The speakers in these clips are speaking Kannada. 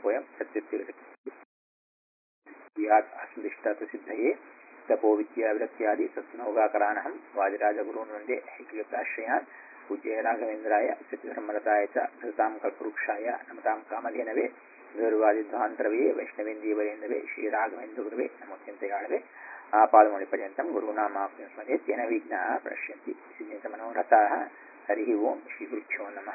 ವಯಂ ಸತ್ಯತ್ಯಾತ್ ಅಸಂದಿಷ್ಟಾತ ಸಿದ್ಧಯೇ ತಪೋ ವಿದ್ಯಾ ವಿರಕ್ತ್ಯಾದಿ ಸತ್ನೌಗಾಕರಾನಹಂ ವಾದಿರಾಜಗುರುನ್ ವಂದೇ ಹೈಕೃತಾಶ್ರಯಾನ್ ಪೂಜ್ಯ ರಾಘವೇಂದ್ರಾಯ ಸತ್ಯಧರ್ಮರತಾಯ ಚ ಧೃತಾಂ ಕಲ್ಪವೃಕ್ಷಾಯ ನಮತಾಂ ಕಾಮಧೇನವೇ ಗೌರವಾದಿಧ್ವಾಂತರವೇ ವೈಷ್ಣವೇಂದೀವರೇಂದವೇ ಶ್ರೀರಾಘವೇಂದ್ರ ಗುರುವೇ ನಮೋತ್ಯಂತಯಾಳವೇ ಆಪಾದಮೌಳಿ ಪರ್ಯಂತಂ ಗುರುನಾಮಾಪ್ಯ ಸ್ಮರೇತ್ಯನ ವಿಘ್ನ ಪ್ರಶ್ಯಂತಿ ಸಿದ್ಧಂತ ಮನೋರಥಾಃ ಹರಿ ಓಂ ಶ್ರೀ ಗುರುಭ್ಯೋ ನಮಃ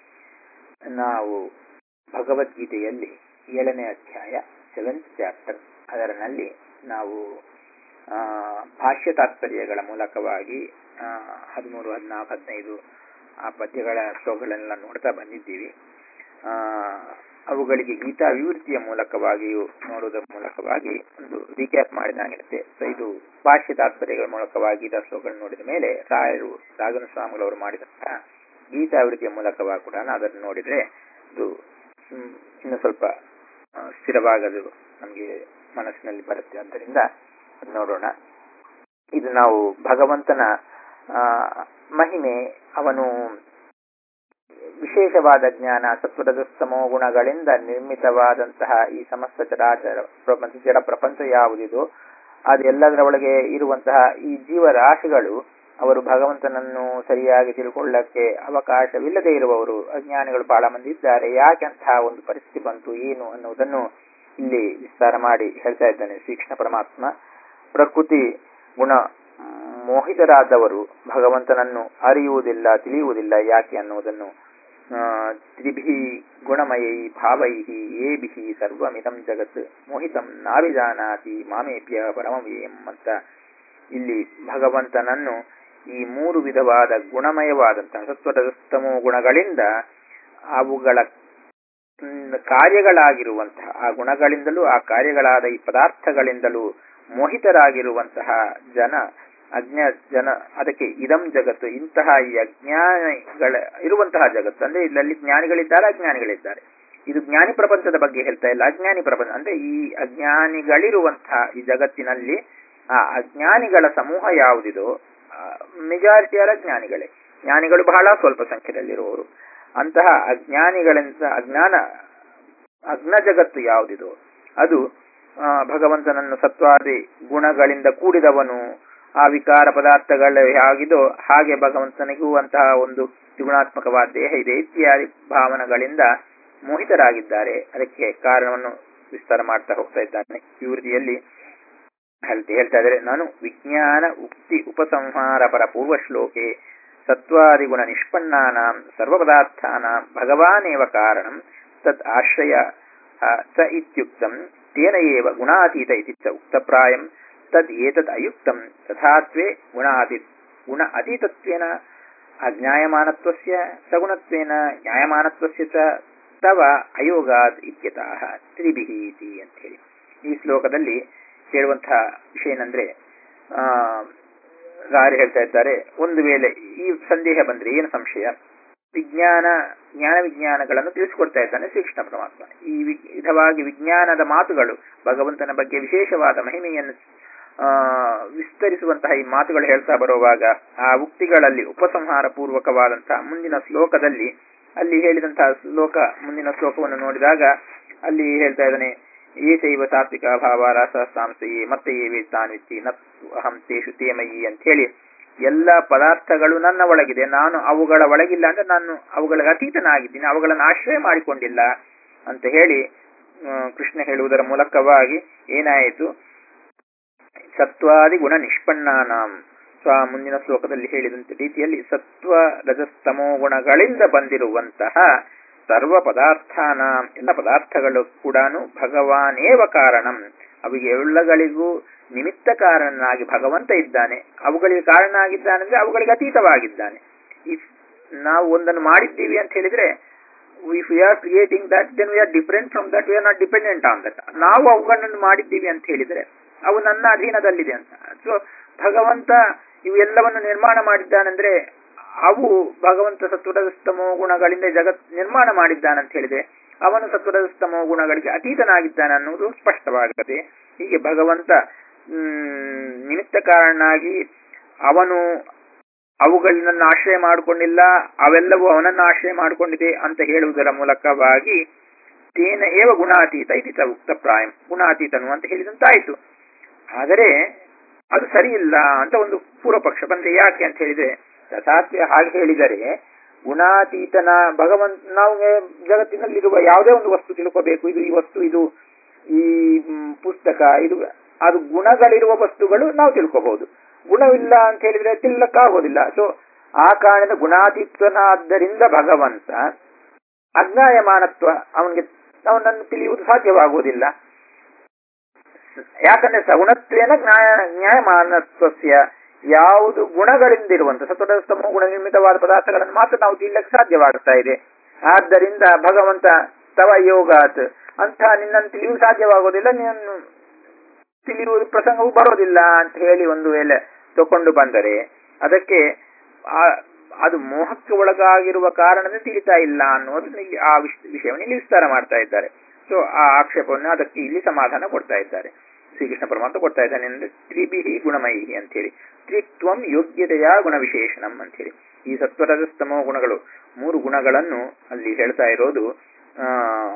ನಾವು ಭಗವದ್ಗೀತೆಯಲ್ಲಿ ಏಳನೇ ಅಧ್ಯಾಯ ಸೆವೆಂತ್ ಚಾಪ್ಟರ್ ಅದರಲ್ಲಿ ನಾವು ಭಾಷ್ಯ ತಾತ್ಪರ್ಯಗಳ ಮೂಲಕವಾಗಿ ಹದಿಮೂರು ಹದಿನಾಲ್ಕು ಹದಿನೈದು ಆ ಪದ್ಯಗಳ ಶ್ಲೋಕಗಳನ್ನೆಲ್ಲ ನೋಡ್ತಾ ಬಂದಿದ್ದೀವಿ ಅವುಗಳಿಗೆ ಗೀತಾ ವಿವೃತ್ತಿಯ ಮೂಲಕವಾಗಿಯೂ ನೋಡುವುದರ ಮೂಲಕವಾಗಿ ಒಂದು ರೀಕ್ಯಾಪ್ ಮಾಡಿದಾಗಿರುತ್ತೆ ಸೊ ಇದು ಭಾಷ್ಯ ತಾತ್ಪರ್ಯಗಳ ಮೂಲಕವಾಗಿ ಗೀತಾ ಶ್ಲೋಕಗಳನ್ನು ನೋಡಿದ ಮೇಲೆ ರಾಯರು ರಾಘನ ಸ್ವಾಮಿಗಳವರು ಮಾಡಿದಂತಹ ಗೀತಾವೃತ್ತಿಯ ಮೂಲಕವಾಗಿ ಕೂಡ ಅದನ್ನು ನೋಡಿದ್ರೆ ಇದು ಇನ್ನು ಸ್ವಲ್ಪ ಸ್ಥಿರವಾಗದು ನಮಗೆ ಮನಸ್ಸಿನಲ್ಲಿ ಬರುತ್ತೆ ಆದ್ದರಿಂದ ನೋಡೋಣ ಇದು ನಾವು ಭಗವಂತನ ಮಹಿಮೆ ಅವನು ವಿಶೇಷವಾದ ಜ್ಞಾನ ಸತ್ವರಜಸ್ತಮೋ ಗುಣಗಳಿಂದ ನಿರ್ಮಿತವಾದಂತಹ ಈ ಸಮಸ್ತ ಚರಾಚರ ಪ್ರಪಂಚ ಜಡ ಪ್ರಪಂಚ ಯಾವುದಿದೋ ಅದೆಲ್ಲದರ ಒಳಗೆ ಇರುವಂತಹ ಈ ಜೀವರಾಶಿಗಳು ಅವರು ಭಗವಂತನನ್ನು ಸರಿಯಾಗಿ ತಿಳ್ಕೊಳ್ಳಕ್ಕೆ ಅವಕಾಶವಿಲ್ಲದೆ ಇರುವವರು ಅಜ್ಞಾನಿಗಳು ಬಹಳ ಮಂದಿ ಇದ್ದಾರೆ ಯಾಕೆಂತಹ ಒಂದು ಪರಿಸ್ಥಿತಿ ಬಂತು ಏನು ಅನ್ನುವುದನ್ನು ಇಲ್ಲಿ ವಿಸ್ತಾರ ಮಾಡಿ ಹೇಳ್ತಾ ಇದ್ದಾನೆ ಶ್ರೀಕೃಷ್ಣ ಪರಮಾತ್ಮ ಪ್ರಕೃತಿ ಗುಣ ಮೋಹಿತರಾದವರು ಭಗವಂತನನ್ನು ಅರಿಯುವುದಿಲ್ಲ ತಿಳಿಯುವುದಿಲ್ಲ ಯಾಕೆ ಅನ್ನುವುದನ್ನು ತ್ರಿಭಿ ಗುಣಮಯೈ ಭಾವೈ ಏಭಿ ಸರ್ವಮಿದಂ ಜಗತ್ ಮೋಹಿತಂ ನಾವಿಜಾನಾತಿ ಮಾಮೇಭ್ಯ ಪರಮವೇಯಂ ಅಂತ ಇಲ್ಲಿ ಭಗವಂತನನ್ನು ಈ ಮೂರು ವಿಧವಾದ ಗುಣಮಯವಾದಂತಹ ಸತ್ವರಜಸ್ತಮೋ ಗುಣಗಳಿಂದ ಅವುಗಳ ಕಾರ್ಯಗಳಾಗಿರುವಂತಹ ಆ ಗುಣಗಳಿಂದಲೂ ಆ ಕಾರ್ಯಗಳಾದ ಈ ಪದಾರ್ಥಗಳಿಂದಲೂ ಮೋಹಿತರಾಗಿರುವಂತಹ ಜನ ಅಜ್ಞ ಜನ ಅದಕ್ಕೆ ಇದಂ ಜಗತ್ತು ಇಂತಹ ಈ ಅಜ್ಞಾನಿಗಳ ಇರುವಂತಹ ಜಗತ್ತು ಅಂದ್ರೆ ಇಲ್ಲಲ್ಲಿ ಜ್ಞಾನಿಗಳಿದ್ದಾರೆ ಅಜ್ಞಾನಿಗಳಿದ್ದಾರೆ ಇದು ಜ್ಞಾನಿ ಪ್ರಪಂಚದ ಬಗ್ಗೆ ಹೇಳ್ತಾ ಇಲ್ಲ ಅಜ್ಞಾನಿ ಪ್ರಪಂಚ ಅಂದ್ರೆ ಈ ಅಜ್ಞಾನಿಗಳಿರುವಂತಹ ಈ ಜಗತ್ತಿನಲ್ಲಿ ಆ ಅಜ್ಞಾನಿಗಳ ಸಮೂಹ ಯಾವುದಿದೋ ಮೆಜಾರಿಟಿ ಆರ್ ಅಜ್ಞಾನಿಗಳೇ ಜ್ಞಾನಿಗಳು ಬಹಳ ಸ್ವಲ್ಪ ಸಂಖ್ಯೆಯಲ್ಲಿರುವವರು ಅಂತಹ ಅಜ್ಞಾನಿಗಳಿಂದ ಅಜ್ಞಾನ ಅಗ್ನ ಜಗತ್ತು ಯಾವುದಿದೋ ಅದು ಭಗವಂತನನ್ನು ಸತ್ವಾದಿ ಗುಣಗಳಿಂದ ಕೂಡಿದವನು ಆ ವಿಕಾರ ಪದಾರ್ಥಗಳು ಹೇಗಿದೋ ಹಾಗೆ ಭಗವಂತನಿಗೂ ಅಂತಹ ಒಂದು ತ್ರಿಗುಣಾತ್ಮಕವಾದ ದೇಹ ಇದೆ ಇತ್ಯಾದಿ ಭಾವನೆಗಳಿಂದ ಮೋಹಿತರಾಗಿದ್ದಾರೆ ಅದಕ್ಕೆ ಕಾರಣವನ್ನು ವಿಸ್ತಾರ ಮಾಡ್ತಾ ಹೋಗ್ತಾ ಇದ್ದಾನೆ ವಿವೃತಿಯಲ್ಲಿ ಹೇಳ್ತಾ ಇದ್ದಾರೆ ನಾನು ವಿಜ್ಞಾನ ಉಕ್ತಿ ಉಪಸಂಹಾರ ಪರ ಪೂರ್ವ ಶ್ಲೋಕೆ ಸತ್ವಾದಿಗುಣ ನಿಷ್ಪನ್ನಾನಾಂ ಸರ್ವಪದಾರ್ಥಾನಾಂ ಭಗವಾನೇವ ಕಾರಣಂ ತತ್ ಆಶ್ರಯ ಸ ಇತ್ಯುಕ್ತಂ ತೇನ ಏವ ಗುಣಾತೀತ ಇತಿ ಚ ಉಕ್ತಪ್ರಾಯಂ ತದ್ ಏತದ್ ಅಯುಕ್ತಂ ತಥಾತ್ವೇ ಗುಣಾತಿ ಗುಣ ಅತೀತತ್ವೇನ ಅಜ್ಞಾಯಮಾನತ್ವಸ್ಯ ಸಗುಣತ್ವೇನ ಜ್ಞಾಯಮಾನತ್ವಸ್ಯ ಚ ತವ ಅಯೋಗಾದ್ ಇತ್ಯತಃ ತ್ರಿಭಿಹಿ ಇತಿ ಅಂತ ಹೇಳಿ ಈ ಶ್ಲೋಕದಲ್ಲಿ ಹೇಳುವಂತಹ ವಿಷಯ ಏನಂದ್ರೆ ಆ ಗಾರಿ ಹೇಳ್ತಾ ಇದ್ದಾರೆ ಒಂದು ವೇಳೆ ಈ ಸಂದೇಹ ಬಂದ್ರೆ ಏನು ಸಂಶಯ ವಿಜ್ಞಾನ ಜ್ಞಾನ ವಿಜ್ಞಾನಗಳನ್ನು ತಿಳಿಸಿಕೊಡ್ತಾ ಇದ್ದಾನೆ ಶ್ರೀಕೃಷ್ಣ ಪರಮಾತ್ಮ ಈ ವಿಧವಾಗಿ ವಿಜ್ಞಾನದ ಮಾತುಗಳು ಭಗವಂತನ ಬಗ್ಗೆ ವಿಶೇಷವಾದ ಮಹಿಮೆಯನ್ನು ಆ ವಿಸ್ತರಿಸುವಂತಹ ಈ ಮಾತುಗಳು ಹೇಳ್ತಾ ಬರುವಾಗ ಆ ಉಕ್ತಿಗಳಲ್ಲಿ ಉಪಸಂಹಾರ ಪೂರ್ವಕವಾದಂತಹ ಮುಂದಿನ ಶ್ಲೋಕದಲ್ಲಿ ಅಲ್ಲಿ ಹೇಳಿದಂತಹ ಶ್ಲೋಕ ಮುಂದಿನ ಶ್ಲೋಕವನ್ನು ನೋಡಿದಾಗ ಅಲ್ಲಿ ಹೇಳ್ತಾ ಇದ್ದಾನೆ ಏಸೈವ ಸಾತ್ವಿಕ ಭಾವ ರಸಸಾಂಸಯಿ ಮತ್ತೆ ಏವೇ ತಾನ್ವಿತ್ತಿ ನ ಅಹಂ ತೇಷು ತೇಮಯಿ ಅಂತ ಹೇಳಿ ಎಲ್ಲ ಪದಾರ್ಥಗಳು ನನ್ನ ಒಳಗಿದೆ ನಾನು ಅವುಗಳ ಒಳಗಿಲ್ಲ ಅಂದ್ರೆ ನಾನು ಅವುಗಳ ಅತೀತನಾಗಿದ್ದೀನಿ ಅವುಗಳನ್ನು ಆಶ್ರಯ ಮಾಡಿಕೊಂಡಿಲ್ಲ ಅಂತ ಹೇಳಿ ಕೃಷ್ಣ ಹೇಳುವುದರ ಮೂಲಕವಾಗಿ ಏನಾಯಿತು ಸತ್ವಾದಿ ಗುಣ ನಿಷ್ಪನ್ನಾನಾಂ ಸ್ವ ಮುಂದಿನ ಶ್ಲೋಕದಲ್ಲಿ ಹೇಳಿದಂತ ರೀತಿಯಲ್ಲಿ ಸತ್ವ ರಜಸ್ತಮೋ ಗುಣಗಳಿಂದ ಬಂದಿರುವಂತಹ ಸರ್ವ ಪದಾರ್ಥಾನ ಎಲ್ಲ ಪದಾರ್ಥಗಳು ಕೂಡ ಭಗವಾನೇವ ಕಾರಣಂ ಅವಿಗೆ ಎಲ್ಲಗಳಿಗೂ ನಿಮಿತ್ತ ಕಾರಣನಾಗಿ ಭಗವಂತ ಇದ್ದಾನೆ ಅವುಗಳಿಗೆ ಕಾರಣ ಆಗಿದ್ದಾನಂದ್ರೆ ಅವುಗಳಿಗೆ ಅತೀತವಾಗಿದ್ದಾನೆ ಇಫ್ ನಾವು ಒಂದನ್ನು ಮಾಡಿದ್ದೀವಿ ಅಂತ ಹೇಳಿದ್ರೆ if we are creating that then we are different from that we are not dependent on that ನಾವು ಅವುಗಳನ್ನು ಮಾಡಿದ್ದೀವಿ ಅಂತ ಹೇಳಿದ್ರೆ ಅವು ನನ್ನ ಅಧೀನದಲ್ಲಿದೆ ಅಂತ ಸೊ ಭಗವಂತ ಇವೆಲ್ಲವನ್ನು ನಿರ್ಮಾಣ ಮಾಡಿದ್ದಾನಂದ್ರೆ ಅವು ಭಗವಂತ ಸತ್ವರಸ್ತಮೋ ಗುಣಗಳಿಂದ ಜಗತ್ ನಿರ್ಮಾಣ ಮಾಡಿದ್ದಾನಂತ ಹೇಳಿದೆ ಅವನು ಸತ್ವರಸ್ತಮೋ ಗುಣಗಳಿಗೆ ಅತೀತನಾಗಿದ್ದಾನೆ ಅನ್ನುವುದು ಸ್ಪಷ್ಟವಾಗುತ್ತದೆ ಹೀಗೆ ಭಗವಂತ ಹ್ಮ್ ನಿಮಿತ್ತ ಕಾರಣನಾಗಿ ಅವನು ಅವುಗಳನ್ನ ಆಶ್ರಯ ಮಾಡಿಕೊಂಡಿಲ್ಲ ಅವೆಲ್ಲವೂ ಅವನನ್ನು ಆಶ್ರಯ ಮಾಡಿಕೊಂಡಿದೆ ಅಂತ ಹೇಳುವುದರ ಮೂಲಕವಾಗಿ ತೇನ ಏವ ಗುಣಾತೀತ ಇತಿ ಸ ಉಕ್ತ ಪ್ರಾಯಂ ಗುಣಾತೀತನು ಅಂತ ಹೇಳಿದಂತಾಯ್ತು ಆದರೆ ಅದು ಸರಿ ಇಲ್ಲ ಅಂತ ಒಂದು ಪೂರ್ವ ಪಕ್ಷ ಬಂದ್ರೆ ಯಾಕೆ ಅಂತ ಹೇಳಿದ್ರೆ ದತ್ತಾತ್ರೇಯ ಹಾಗೆ ಹೇಳಿದರೆ ಗುಣಾತೀತನ ಭಗವಂತ ನಾವು ಜಗತ್ತಿನಲ್ಲಿರುವ ಯಾವುದೇ ಒಂದು ವಸ್ತು ತಿಳ್ಕೋಬೇಕು ಇದು ಈ ವಸ್ತು ಇದು ಈ ಮ್, ಪುಸ್ತಕ ಇದು ಅದು ಗುಣಗಳಿರುವ ವಸ್ತುಗಳು ನಾವು ತಿಳ್ಕೋಬಹುದು ಗುಣವಿಲ್ಲ ಅಂತ ಹೇಳಿದ್ರೆ ತಿನ್ನಕ್ಕಾಗೋದಿಲ್ಲ ಸೊ ಆ ಕಾರಣದ ಗುಣಾತೀತನಾದ್ದರಿಂದ ಭಗವಂತ ಅಜ್ಞಾಯಮಾನತ್ವ ಅವನಿಗೆ ಅವನನ್ನು ತಿಳಿಯುವುದು ಸಾಧ್ಯವಾಗುವುದಿಲ್ಲ ಯಾಕಂದ್ರೆ ಸಗುಣತ್ವೇನ ಜ್ಞಾಯ ನ್ಯಾಯಮಾನತ್ವಸ್ಯ ಯಾವುದು ಗುಣಗಳಿಂದಿರುವಂತ ಸತ್ವಸ್ತಮ ಗುಣ ನಿರ್ಮಿತವಾದ ಪದಾರ್ಥಗಳನ್ನು ಮಾತ್ರ ನಾವು ತಿಳಿಯಕ್ಕೆ ಸಾಧ್ಯವಾಗ್ತಾ ಇದೆ ಆದ್ದರಿಂದ ಭಗವಂತ ತವ ಯೋಗಾತ್ ಅಂತ ನಿನ್ನನ್ನು ತಿಳಿಯಲು ಸಾಧ್ಯವಾಗೋದಿಲ್ಲ ನೀನು ತಿಳಿಯುವುದು ಪ್ರಸಂಗವು ಬರೋದಿಲ್ಲ ಅಂತ ಹೇಳಿ ಒಂದು ವೇಳೆ ತಕೊಂಡು ಬಂದರೆ ಅದಕ್ಕೆ ಆ- ಅದು ಮೋಹಕ್ಕೆ ಒಳಗಾಗಿರುವ ಕಾರಣದಿಂದ ತಿಳಿತಾ ಇಲ್ಲ ಅನ್ನೋದನ್ನ ಇಲ್ಲಿ ಆ ವಿಷ- ವಿಷಯವನ್ನು ಇಲ್ಲಿ ವಿಸ್ತಾರ ಮಾಡ್ತಾ ಇದ್ದಾರೆ ಸೊ ಆ ಆಕ್ಷೇಪವನ್ನು ಅದಕ್ಕೆ ಇಲ್ಲಿ ಸಮಾಧಾನ ಕೊಡ್ತಾ ಇದ್ದಾರೆ ಶ್ರೀಕೃಷ್ಣ ಪರಮಾತ್ಮ ಕೊಡ್ತಾ ಇದ್ದಾನೆ ಅಂದ್ರೆ ತ್ರಿಭಿಹಿ ಗುಣಮಯಿ ಅಂತೇಳಿ ತ್ರಿತ್ವಂ ಯೋಗ್ಯತೆಯ ಗುಣ ವಿಶೇಷಣಂ ಅಂತೇಳಿ ಈ ಸತ್ವರದ ಸ್ತಮೋ ಗುಣಗಳು ಮೂರು ಗುಣಗಳನ್ನು ಅಲ್ಲಿ ಹೇಳ್ತಾ ಇರೋದು ಆ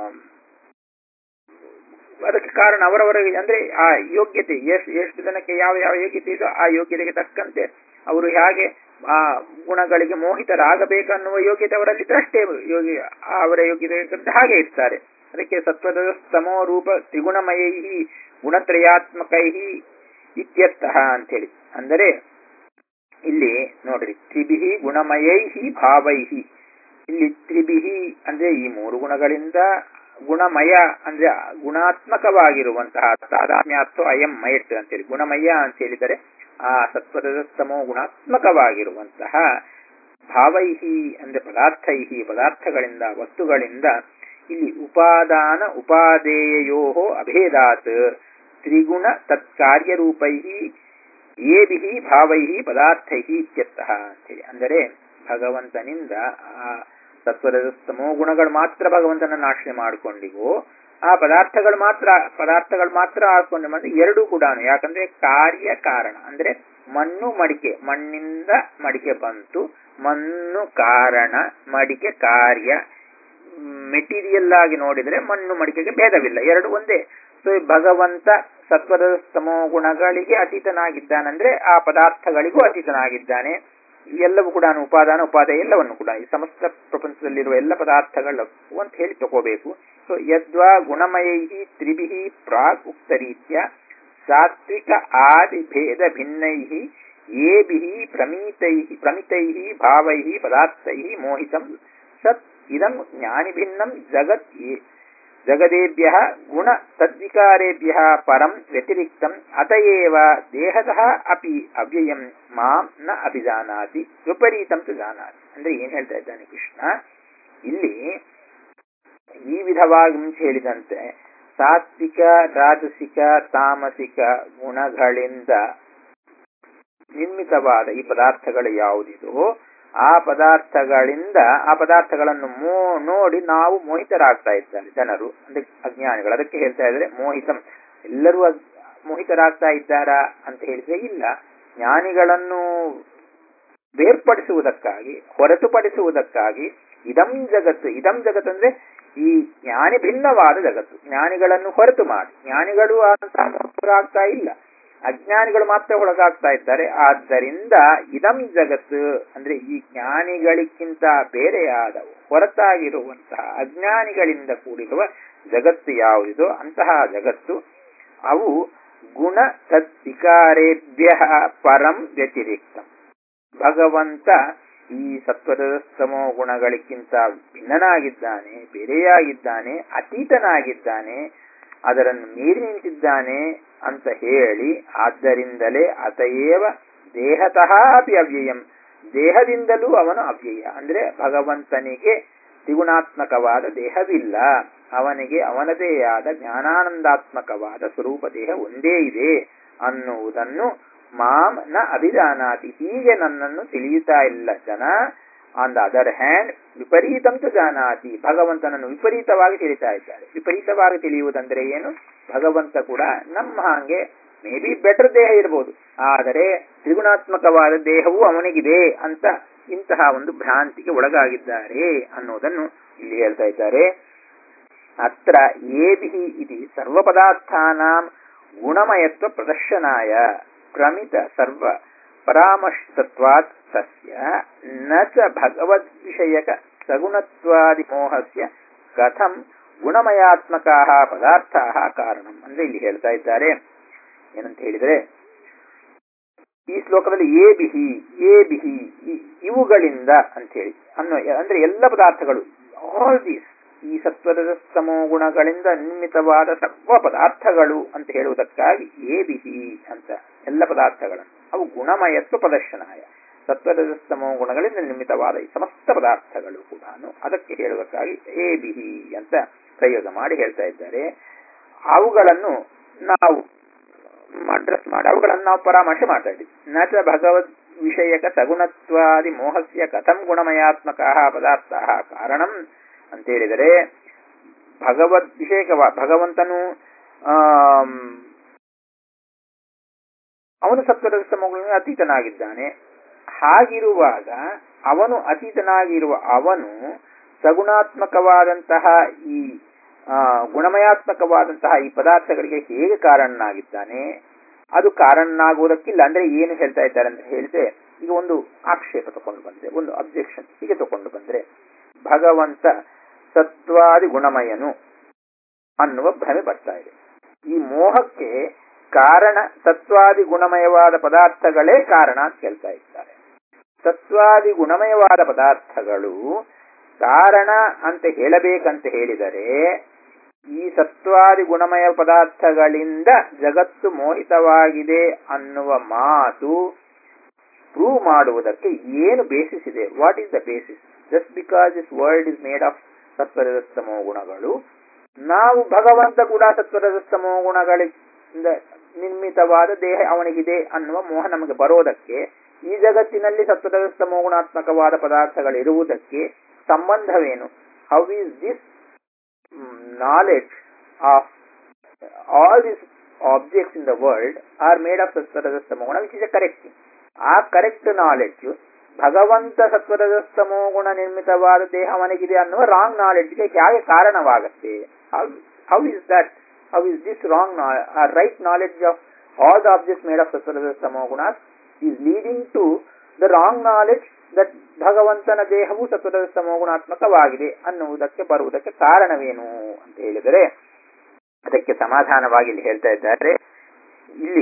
ಅದಕ್ಕೆ ಕಾರಣ ಅವರವರಿಗೆ ಅಂದ್ರೆ ಆ ಯೋಗ್ಯತೆ ಎಷ್ಟು ಎಷ್ಟು ಜನಕ್ಕೆ ಯಾವ ಯಾವ ಯೋಗ್ಯತೆ ಇದೋ ಆ ಯೋಗ್ಯತೆಗೆ ತಕ್ಕಂತೆ ಅವರು ಹೇಗೆ ಆ ಗುಣಗಳಿಗೆ ಮೋಹಿತರಾಗಬೇಕನ್ನುವ ಯೋಗ್ಯತೆ ಅವರಲ್ಲಿ ಅಷ್ಟೇ ಯೋಗಿ ಅವರ ಯೋಗ್ಯತೆ ತಕ್ಕಂತೆ ಹಾಗೆ ಇರ್ತಾರೆ ಅದಕ್ಕೆ ಸತ್ವದ ಸ್ತಮೋ ರೂಪ ತ್ರಿಗುಣಮಯೈ ಗುಣತ್ರಯಾತ್ಮಕೈ ಇತ್ಯರ್ಥಃ ಅಂತೇಳಿ ಅಂದರೆ ಇಲ್ಲಿ ನೋಡ್ರಿ ತ್ರಿಭಿಹಿ ಗುಣಮಯೈ ಭಾವೈಹಿ ಇಲ್ಲಿ ತ್ರಿಭಿಹಿ ಅಂದ್ರೆ ಈ ಮೂರು ಗುಣಗಳಿಂದ ಗುಣಮಯ ಅಂದ್ರೆ ಗುಣಾತ್ಮಕವಾಗಿರುವಂತಹ ತಾದಾತ್ಮ್ಯಾತ್ವ ಅಯಂ ಮಯಟ್ ಅಂತೇಳಿ ಗುಣಮಯ ಅಂತ ಹೇಳಿದರೆ ಆ ಸತ್ವದ ಸ್ತಮೋ ಗುಣಾತ್ಮಕವಾಗಿರುವಂತಹ ಭಾವೈಹಿ ಅಂದ್ರೆ ಪದಾರ್ಥೈಹಿ ಪದಾರ್ಥಗಳಿಂದ ವಸ್ತುಗಳಿಂದ ಇಲ್ಲಿ ಉಪಾದಾನ ಉಪಾದೇಯೋ ಅಭೇದಾತ್ ತ್ರಿಗುಣ ತತ್ಕಾರ್ಯರೂಪೈ ಏಭಿ ಭಾವೈ ಪದಾರ್ಥೈ ಇತ್ಯರ್ಥಃ ಅಂತೇಳಿ ಅಂದರೆ ಭಗವಂತನಿಂದ ಆ ಸತ್ವದ ಸ್ತಮೋ ಗುಣಗಳು ಮಾತ್ರ ಭಗವಂತನನ್ನು ಆಶ್ರಯ ಮಾಡಿಕೊಂಡಿವೋ ಆ ಪದಾರ್ಥಗಳು ಮಾತ್ರ ಪದಾರ್ಥಗಳು ಮಾತ್ರ ಆಡ್ಕೊಂಡು ಬಂದ್ರೆ ಎರಡು ಕೂಡ ಯಾಕಂದ್ರೆ ಕಾರ್ಯ ಕಾರಣ ಅಂದ್ರೆ ಮಣ್ಣು ಮಡಿಕೆ ಮಣ್ಣಿಂದ ಮಡಿಕೆ ಬಂತು ಮಣ್ಣು ಕಾರಣ ಮಡಿಕೆ ಕಾರ್ಯ ಮೆಟೀರಿಯಲ್ ಆಗಿ ನೋಡಿದ್ರೆ ಮಣ್ಣು ಮಡಿಕೆಗೆ ಭೇದವಿಲ್ಲ ಎರಡು ಒಂದೇ ಸೊ ಭಗವಂತ ಸತ್ವದ ಸ್ತಮೋ ಗುಣಗಳಿಗೆ ಅತೀತನಾಗಿದ್ದಾನಂದ್ರೆ ಆ ಪದಾರ್ಥಗಳಿಗೂ ಅತೀತನಾಗಿದ್ದಾನೆ ಎಲ್ಲವೂ ಕೂಡ ಉಪಾದಾನ ಉಪಾದಾಯ ಎಲ್ಲವನ್ನು ಕೂಡ ಈ ಸಮಸ್ತ ಪ್ರಪಂಚದಲ್ಲಿರುವ ಎಲ್ಲ ಪದಾರ್ಥಗಳು ಅಂತ ಹೇಳಿ ತಗೋಬೇಕು ಸೊ ಯದ್ವಾ ಗುಣಮಯೈ ತ್ರಿಭಿ ಪ್ರಾಗ್ ಉಕ್ತ ರೀತ್ಯ ಸಾತ್ವಿಕ ಆದಿ ಭೇದ ಭಿನ್ನೈ ಏಭಿ ಪ್ರಮೀತೈ ಪ್ರಮಿತೈ ಭಾವೈ ಪದಾರ್ಥೈ ಮೋಹಿತಂ ಸತ್ ಇದಂ ಜ್ಞಾನಿಭಿನ್ನಂ ಜಗತ್ ಜಗದೇಭ್ಯ ಗುಣ ತದ್ವಿಕಾರೇಭ್ಯ ಪರಂ ವ್ಯತಿರಿಕ್ತಂ ಅತಯೇವ ದೇಹತಃ ಅಪಿ ಅವ್ಯಯಂ ಮಾಂ ನ ಅಭಿಜಾನಾತಿ ವಿಪರೀತಂ ತು ಜಾನಾತಿ ಅಂದ್ರೆ ಏನ್ ಹೇಳ್ತಾ ಇದ್ದಾನೆ ಕೃಷ್ಣ ಇಲ್ಲಿ ಈ ವಿಧವಾಗಿ ಮುಂಚೆ ಹೇಳಿದಂತೆ ಸಾತ್ವಿಕ ರಾಜಸಿಕ ತಾಮಸಿಕ ಗುಣಗಳಿಂದ ನಿರ್ಮಿತವಾದ ಈ ಪದಾರ್ಥಗಳು ಯಾವುದಿದೋ ಆ ಪದಾರ್ಥಗಳಿಂದ ಆ ಪದಾರ್ಥಗಳನ್ನು ಮೋ ನೋಡಿ ನಾವು ಮೋಹಿತರಾಗ್ತಾ ಇದ್ದಾರೆ ಜನರು ಅಂದ್ರೆ ಅಜ್ಞಾನಿಗಳು ಅದಕ್ಕೆ ಹೇಳ್ತಾ ಇದ್ದಾರೆ ಮೋಹಿತಂ ಎಲ್ಲರೂ ಅಗ್- ಮೋಹಿತರಾಗ್ತಾ ಇದ್ದಾರಾ ಅಂತ ಹೇಳಿದ್ರೆ ಇಲ್ಲ ಜ್ಞಾನಿಗಳನ್ನು ಬೇರ್ಪಡಿಸುವುದಕ್ಕಾಗಿ ಹೊರತುಪಡಿಸುವುದಕ್ಕಾಗಿ ಇದಂ ಜಗತ್ತು ಇದಂ ಜಗತ್ತು ಅಂದ್ರೆ ಈ ಜ್ಞಾನಿ ಭಿನ್ನವಾದ ಜಗತ್ತು ಜ್ಞಾನಿಗಳನ್ನು ಹೊರತು ಮಾಡಿ ಜ್ಞಾನಿಗಳು ಅಂತ ಒಳಗಾಗ್ತಾ ಇಲ್ಲ ಅಜ್ಞಾನಿಗಳು ಮಾತ್ರ ಒಳಗಾಗ್ತಾ ಇದ್ದಾರೆ ಆದ್ದರಿಂದ ಇದಂ ಜಗತ್ತು ಅಂದ್ರೆ ಈ ಜ್ಞಾನಿಗಳಿಗಿಂತ ಬೇರೆಯಾದ ಹೊರತಾಗಿರುವಂತಹ ಅಜ್ಞಾನಿಗಳಿಂದ ಕೂಡಿರುವ ಜಗತ್ತು ಯಾವುದಿದೋ ಅಂತಹ ಜಗತ್ತು ಅವು ಗುಣ ತದ್ವಿಕಾರೇಭ್ಯ ಪರಂ ವ್ಯತಿರಿಕ್ತ ಭಗವಂತ ಈ ಸತ್ವದ ಸ್ತಮೋ ಗುಣಗಳಿಗಿಂತ ಭಿನ್ನನಾಗಿದ್ದಾನೆ ಬೇರೆಯಾಗಿದ್ದಾನೆ ಅತೀತನಾಗಿದ್ದಾನೆ ಅದರನ್ನು ಮೀರಿ ನಿಂತಿದ್ದಾನೆ ಅಂತ ಹೇಳಿ ಆದ್ದರಿಂದಲೇ ಅತಯೇವ ದೇಹತಃ ಅಪಿ ಅವ್ಯಯಂ ದೇಹದಿಂದಲೂ ಅವನು ಅವ್ಯಯ ಅಂದ್ರೆ ಭಗವಂತನಿಗೆ ತ್ರಿಗುಣಾತ್ಮಕವಾದ ದೇಹವಿಲ್ಲ ಅವನಿಗೆ ಅವನದೇ ಆದ ಜ್ಞಾನಾನಂದಾತ್ಮಕವಾದ ಸ್ವರೂಪ ದೇಹ ಒಂದೇ ಇದೆ ಅನ್ನುವುದನ್ನು ಮಾಂ ನ ಅಭಿಜಾನಾತಿ ಹೀಗೆ ನನ್ನನ್ನು ತಿಳಿಯುತ್ತಾ ಇಲ್ಲ ಜನ ಆನ್ ದ ಅದರ್ ಹ್ಯಾಂಡ್ ವಿಪರೀತಂತು ಜಾನಾತಿ ಭಗವಂತನನ್ನು ವಿಪರೀತವಾಗಿ ತಿಳಿತಾ ಇದ್ದಾರೆ ವಿಪರೀತವಾಗಿ ತಿಳಿಯುವುದಂದ್ರೆ ಏನು ಭಗವಂತ ಕೂಡ ನಮ್ಮ ಹಾಗೆ ಮೇ ಬಿ ಬೆಟರ್ ದೇಹ ಇರಬಹುದು ಆದರೆ ತ್ರಿಗುಣಾತ್ಮಕವಾದ ದೇಹವು ಅವನಿಗಿದೆ ಅಂತ ಇಂತಹ ಒಂದು ಭ್ರಾಂತಿಗೆ ಒಳಗಾಗಿದ್ದಾರೆ ಅನ್ನೋದನ್ನು ಇಲ್ಲಿ ಹೇಳ್ತಾ ಇದ್ದಾರೆ ಅತ್ರ ಏಭಿ ಇತಿ ಸರ್ವಪದಾರ್ಥಾನಾಂ ಗುಣಮಯತ್ವ ಪ್ರದರ್ಶನಾಯ ಪ್ರಮಿತ ಸರ್ವ ಪರಾಮರ್ಶಿತತ್ವಾತ್ ತಸ್ಯ ನ ಚ ಭಗವದ್ವಿಷಯಕ ಸಗುಣತ್ವಾದಿ ಮೋಹಸ್ಯ ಕಥಂ ಗುಣಮಯಾತ್ಮಕ ಪದಾರ್ಥ ಕಾರಣಂ ಅಂದ್ರೆ ಇಲ್ಲಿ ಹೇಳ್ತಾ ಇದ್ದಾರೆ ಏನಂತ ಹೇಳಿದರೆ ಈ ಶ್ಲೋಕದಲ್ಲಿ ಏ ಬಿಹಿ ಏ ಬಿಹಿ ಇವುಗಳಿಂದ ಅಂತ ಹೇಳಿ ಅನ್ನೋ ಅಂದ್ರೆ ಎಲ್ಲ ಪದಾರ್ಥಗಳು ಆಲ್ ದೀಸ್ ಈ ಸತ್ವದ ಸ್ತಮೋ ಗುಣಗಳಿಂದ ನಿರ್ಮಿತವಾದ ಸರ್ವ ಪದಾರ್ಥಗಳು ಅಂತ ಹೇಳುವುದಕ್ಕಾಗಿ ಏ ಬಿಹಿ ಅಂತ ಎಲ್ಲ ಪದಾರ್ಥಗಳನ್ನು ಅವು ಗುಣಮಯತ್ವ ಪ್ರದರ್ಶನಾಯ ಸತ್ವದ ಸ್ತಮೋ ಗುಣಗಳಿಂದ ನಿರ್ಮಿತವಾದ ಈ ಸಮಸ್ತ ಪದಾರ್ಥಗಳು ಕೂಡ ಅದಕ್ಕೆ ಹೇಳುವುದಕ್ಕಾಗಿ ಏ ಬಿಹಿ ಅಂತ ಪ್ರಯೋಗ ಮಾಡಿ ಹೇಳ್ತಾ ಇದ್ದಾರೆ ಅವುಗಳನ್ನು ನಾವು ಅಡ್ರೆಸ್ ಮಾಡಿ ಅವುಗಳನ್ನು ನಾವು ಪರಾಮರ್ಶೆ ಮಾಡ್ತಾ ಇದ್ದೀವಿ ನ ಚ ಭಗವದ್ ವಿಷಯಕ ಸಗುಣತ್ವಾದಿ ಮೋಹಸ್ಯ ಕಥಂ ಗುಣಮಯಾತ್ಮಕ ಪದಾರ್ಥ ಕಾರಣಂ ಅಂತ ಹೇಳಿದರೆ ಭಗವದ್ ವಿಷಯಕವ ಭಗವಂತನು ಅವನು ಸತ್ವದ ಸ್ತಮಗಳಿಗೆ ಅತೀತನಾಗಿದ್ದಾನೆ ಹಾಗಿರುವಾಗ ಅವನು ಅತೀತನಾಗಿರುವ ಅವನು ಸಗುಣಾತ್ಮಕವಾದಂತಹ ಈ ಗುಣಮಯಾತ್ಮಕವಾದಂತಹ ಈ ಪದಾರ್ಥಗಳಿಗೆ ಹೇಗೆ ಕಾರಣನಾಗಿದ್ದಾನೆ ಅದು ಕಾರಣನಾಗುವುದಕ್ಕಿಲ್ಲ ಅಂದ್ರೆ ಏನು ಹೇಳ್ತಾ ಇದ್ದಾರೆ ಅಂತ ಹೇಳಿದ್ರೆ ಈಗ ಒಂದು ಆಕ್ಷೇಪ ತಗೊಂಡು ಬಂದ್ರೆ ಒಂದು ಅಬ್ಜೆಕ್ಷನ್ ಹೀಗೆ ತಗೊಂಡು ಬಂದ್ರೆ ಭಗವಂತ ಸತ್ವಾದಿ ಗುಣಮಯನು ಅನ್ನುವ ಭ್ರಮೆ ಬರ್ತಾ ಇದೆ ಈ ಮೋಹಕ್ಕೆ ಕಾರಣ ಸತ್ವಾದಿ ಗುಣಮಯವಾದ ಪದಾರ್ಥಗಳೇ ಕಾರಣ ಅಂತ ಹೇಳ್ತಾ ಇದ್ದಾರೆ ಸತ್ವಾದಿ ಗುಣಮಯವಾದ ಪದಾರ್ಥಗಳು ಕಾರಣ ಅಂತ ಹೇಳಬೇಕಂತ ಹೇಳಿದರೆ ಈ ಸತ್ವಾದಿ ಗುಣಮಯ ಪದಾರ್ಥಗಳಿಂದ ಜಗತ್ತು ಮೋಹಿತವಾಗಿದೆ ಅನ್ನುವ ಮಾತು ಪ್ರೂವ್ ಮಾಡುವುದಕ್ಕೆ ಏನು ಬೇಸಿಸ್ ಇದೆ what is the basis just because this world is made of ಸತ್ವರಜಸ್ತಮೋ ಗುಣಗಳು ನಾವು ಭಗವಂತ ಕೂಡ ಸತ್ವರಜಸ್ತಮೋ ಗುಣಗಳಿಂದ ನಿರ್ಮಿತವಾದ ದೇಹ ಅವನಿಗಿದೆ ಅನ್ನುವ ಮೋಹ ನಮಗೆ ಬರೋದಕ್ಕೆ ಈ ಜಗತ್ತಿನಲ್ಲಿ ಸತ್ವರಜಸ್ತಮೋ ಗುಣಾತ್ಮಕವಾದ ಪದಾರ್ಥಗಳಿರುವುದಕ್ಕೆ ಸಂಬಂಧವೇನು how is this knowledge of all this objects in the world are made of ಸತ್ವರಜಸ್ತಮೋ ಗುಣ which is a correct a correct knowledge ಭಗವಂತ ಸತ್ವರಜಸ್ತಮೋ ಗುಣ ನಿರ್ಮಿತವಾದ ದೇಹ ಅವನಿಗಿದೆ ಅನ್ನುವ ರಾಂಗ್ ನಾಲೆಡ್ಜ್ಗೆ ಹೇಗೆ ಕಾರಣವಾಗುತ್ತೆ how is that how is this wrong right knowledge of all the objects made of ಸತ್ವರಜಸ್ತಮೋ ಗುಣ is leading to the wrong knowledge that ಭಗವಂತನ ದೇಹವು ಸತ್ವರಜಸ್ತಮೋ ಗುಣಾತ್ಮಕವಾಗಿದೆ ಅನ್ನುವುದಕ್ಕೆ ಬರುವುದಕ್ಕೆ ಕಾರಣವೇನು ಅಂತ ಹೇಳಿದರೆ ಅದಕ್ಕೆ ಸಮಾಧಾನವಾಗಿ ಇಲ್ಲಿ ಹೇಳ್ತಾ ಇದ್ದಾರೆ ಇಲ್ಲಿ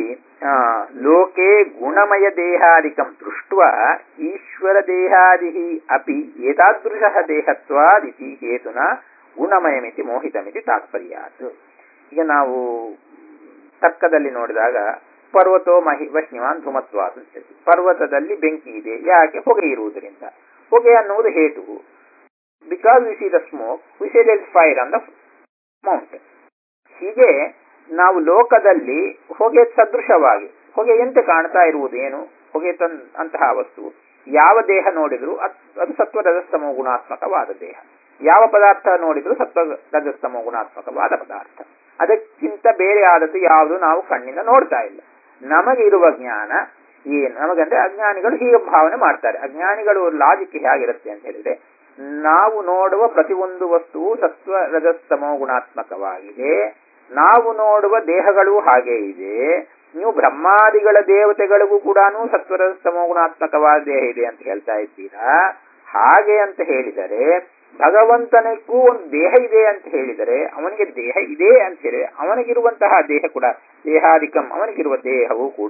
ಲೋಕೆ ಗುಣಮಯ ದೇಹಾದಿಕಂ ದೃಷ್ಟ ಈಶ್ವರ ದೇಹಾದಿ ಅಪಿ ಏತಾದೃಶ ದೇಹತ್ವಾದಿತಿ ಹೇತುನ ಗುಣಮಯಮಿತಿ ಮೋಹಿತಮಿತಿ ತಾತ್ಪರ್ಯಾತ್ ಈಗ ನಾವು ತರ್ಕದಲ್ಲಿ ನೋಡಿದಾಗ ಪರ್ವತೋ ಮಹಿ ವಶ್ನಿವಾನ್ ಧುಮತ್ವಾತ್ ಅಂತ ಹೇಳ್ತೀವಿ ಪರ್ವತದಲ್ಲಿ ಬೆಂಕಿ ಇದೆ ಯಾಕೆ ಹೊಗೆ ಇರುವುದರಿಂದ ಹೊಗೆ ಅನ್ನುವುದು ಹೇತು because we see the smoke we see there fire on the mountain ಹೀಗೆ ನಾವು ಲೋಕದಲ್ಲಿ ಹೊಗೆ ಸದೃಶವಾಗಿ ಹೊಗೆ ಎಂತೆ ಕಾಣ್ತಾ ಇರುವುದು ಏನು ಹೊಗೆ ತನ್ ಅಂತಹ ವಸ್ತು ಯಾವ ದೇಹ ನೋಡಿದ್ರು ಅದು ಸತ್ವ ರಜಸ್ತಮೋ ಗುಣಾತ್ಮಕವಾದ ದೇಹ ಯಾವ ಪದಾರ್ಥ ನೋಡಿದ್ರು ಸತ್ವ ರಜಸ್ತಮೋ ಗುಣಾತ್ಮಕವಾದ ಪದಾರ್ಥ ಅದಕ್ಕಿಂತ ಬೇರೆ ಆದದ್ದು ಯಾವುದು ನಾವು ಕಣ್ಣಿಂದ ನೋಡ್ತಾ ಇಲ್ಲ ನಮಗೆ ಇರುವ ಜ್ಞಾನ ಏನು ನಮಗಂದ್ರೆ ಅಜ್ಞಾನಿಗಳು ಹೀಗೆ ಭಾವನೆ ಮಾಡ್ತಾರೆ ಅಜ್ಞಾನಿಗಳು ಲಾಜಿಕ್ ಹೇಗಿರುತ್ತೆ ಅಂತ ಹೇಳಿದ್ರೆ ನಾವು ನೋಡುವ ಪ್ರತಿಯೊಂದು ವಸ್ತುವು ಸತ್ವ ರಜಸ್ತಮೋ ಗುಣಾತ್ಮಕವಾಗಿದೆ ನಾವು ನೋಡುವ ದೇಹಗಳು ಹಾಗೆ ಇದೆ ನೀವು ಬ್ರಹ್ಮಾದಿಗಳ ದೇವತೆಗಳಿಗೂ ಕೂಡ ಸತ್ವರಜಸ್ತಮೋ ಗುಣಾತ್ಮಕವಾದ ದೇಹ ಇದೆ ಅಂತ ಹೇಳ್ತಾ ಇದ್ದೀರಾ ಹಾಗೆ ಅಂತ ಹೇಳಿದರೆ ಭಗವಂತನಿಗೂ ಒಂದು ದೇಹ ಇದೆ ಅಂತ ಹೇಳಿದರೆ ಅವನಿಗೆ ದೇಹ ಇದೆ ಅಂತ ಹೇಳಿದರೆ ಅವನಿಗಿರುವಂತಹ ದೇಹ ಕೂಡ ದೇಹಾಧಿಕಂ ಅವನಿಗಿರುವ ದೇಹವು ಕೂಡ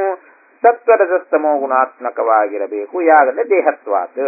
ಸತ್ವರಜಸ್ತಮೋ ಗುಣಾತ್ಮಕವಾಗಿರಬೇಕು ಯಾಗಂದ್ರೆ ದೇಹತ್ವಾತ್